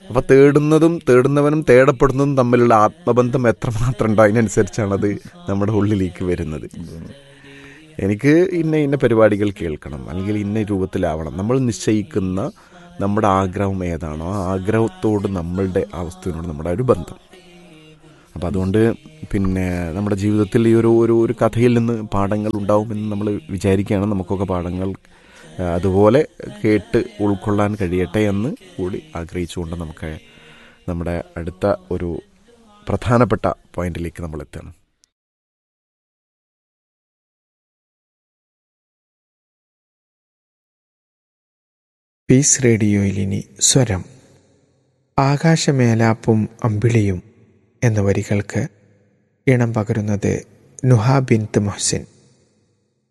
അപ്പോൾ തേടുന്നതും തേടുന്നവനും തേടപ്പെടുന്നതും തമ്മിലുള്ള ആത്മബന്ധം എത്രമാത്രം ഉണ്ടോ അതിനനുസരിച്ചാണ് അത് നമ്മുടെ ഉള്ളിലേക്ക് വരുന്നത് എനിക്ക് ഇന്ന ഇന്ന പരിപാടികൾ കേൾക്കണം അല്ലെങ്കിൽ ഇന്ന രൂപത്തിലാവണം നമ്മൾ നിശ്ചയിക്കുന്ന നമ്മുടെ ആഗ്രഹം ഏതാണോ ആ ആഗ്രഹത്തോട് നമ്മളുടെ അവസ്ഥയോട് നമ്മുടെ ഒരു ബന്ധം അപ്പം അതുകൊണ്ട് പിന്നെ നമ്മുടെ ജീവിതത്തിൽ ഈ ഒരു ഒരു ഒരു കഥയിൽ നിന്ന് പാഠങ്ങൾ ഉണ്ടാവുമെന്ന് നമ്മൾ വിചാരിക്കുകയാണ് നമുക്കൊക്കെ പാഠങ്ങൾ ആ, അതുപോലെ കേട്ട് ഉൾക്കൊള്ളാൻ കഴിയട്ടെ എന്ന് കൂടി ആഗ്രഹിച്ചുകൊണ്ട് നമുക്ക് നമ്മുടെ അടുത്ത ഒരു പ്രധാനപ്പെട്ട പോയിന്റിലേക്ക് നമ്മൾ എത്തണം പീസ് റേഡിയോയിൽ ഇനി സ്വരം ആകാശമേലാപ്പും അമ്പിളിയും എന്ന വരികൾക്ക് ഇണം പകരുന്നത് നുഹ ബിൻത്ത് മൊഹ്സിൻ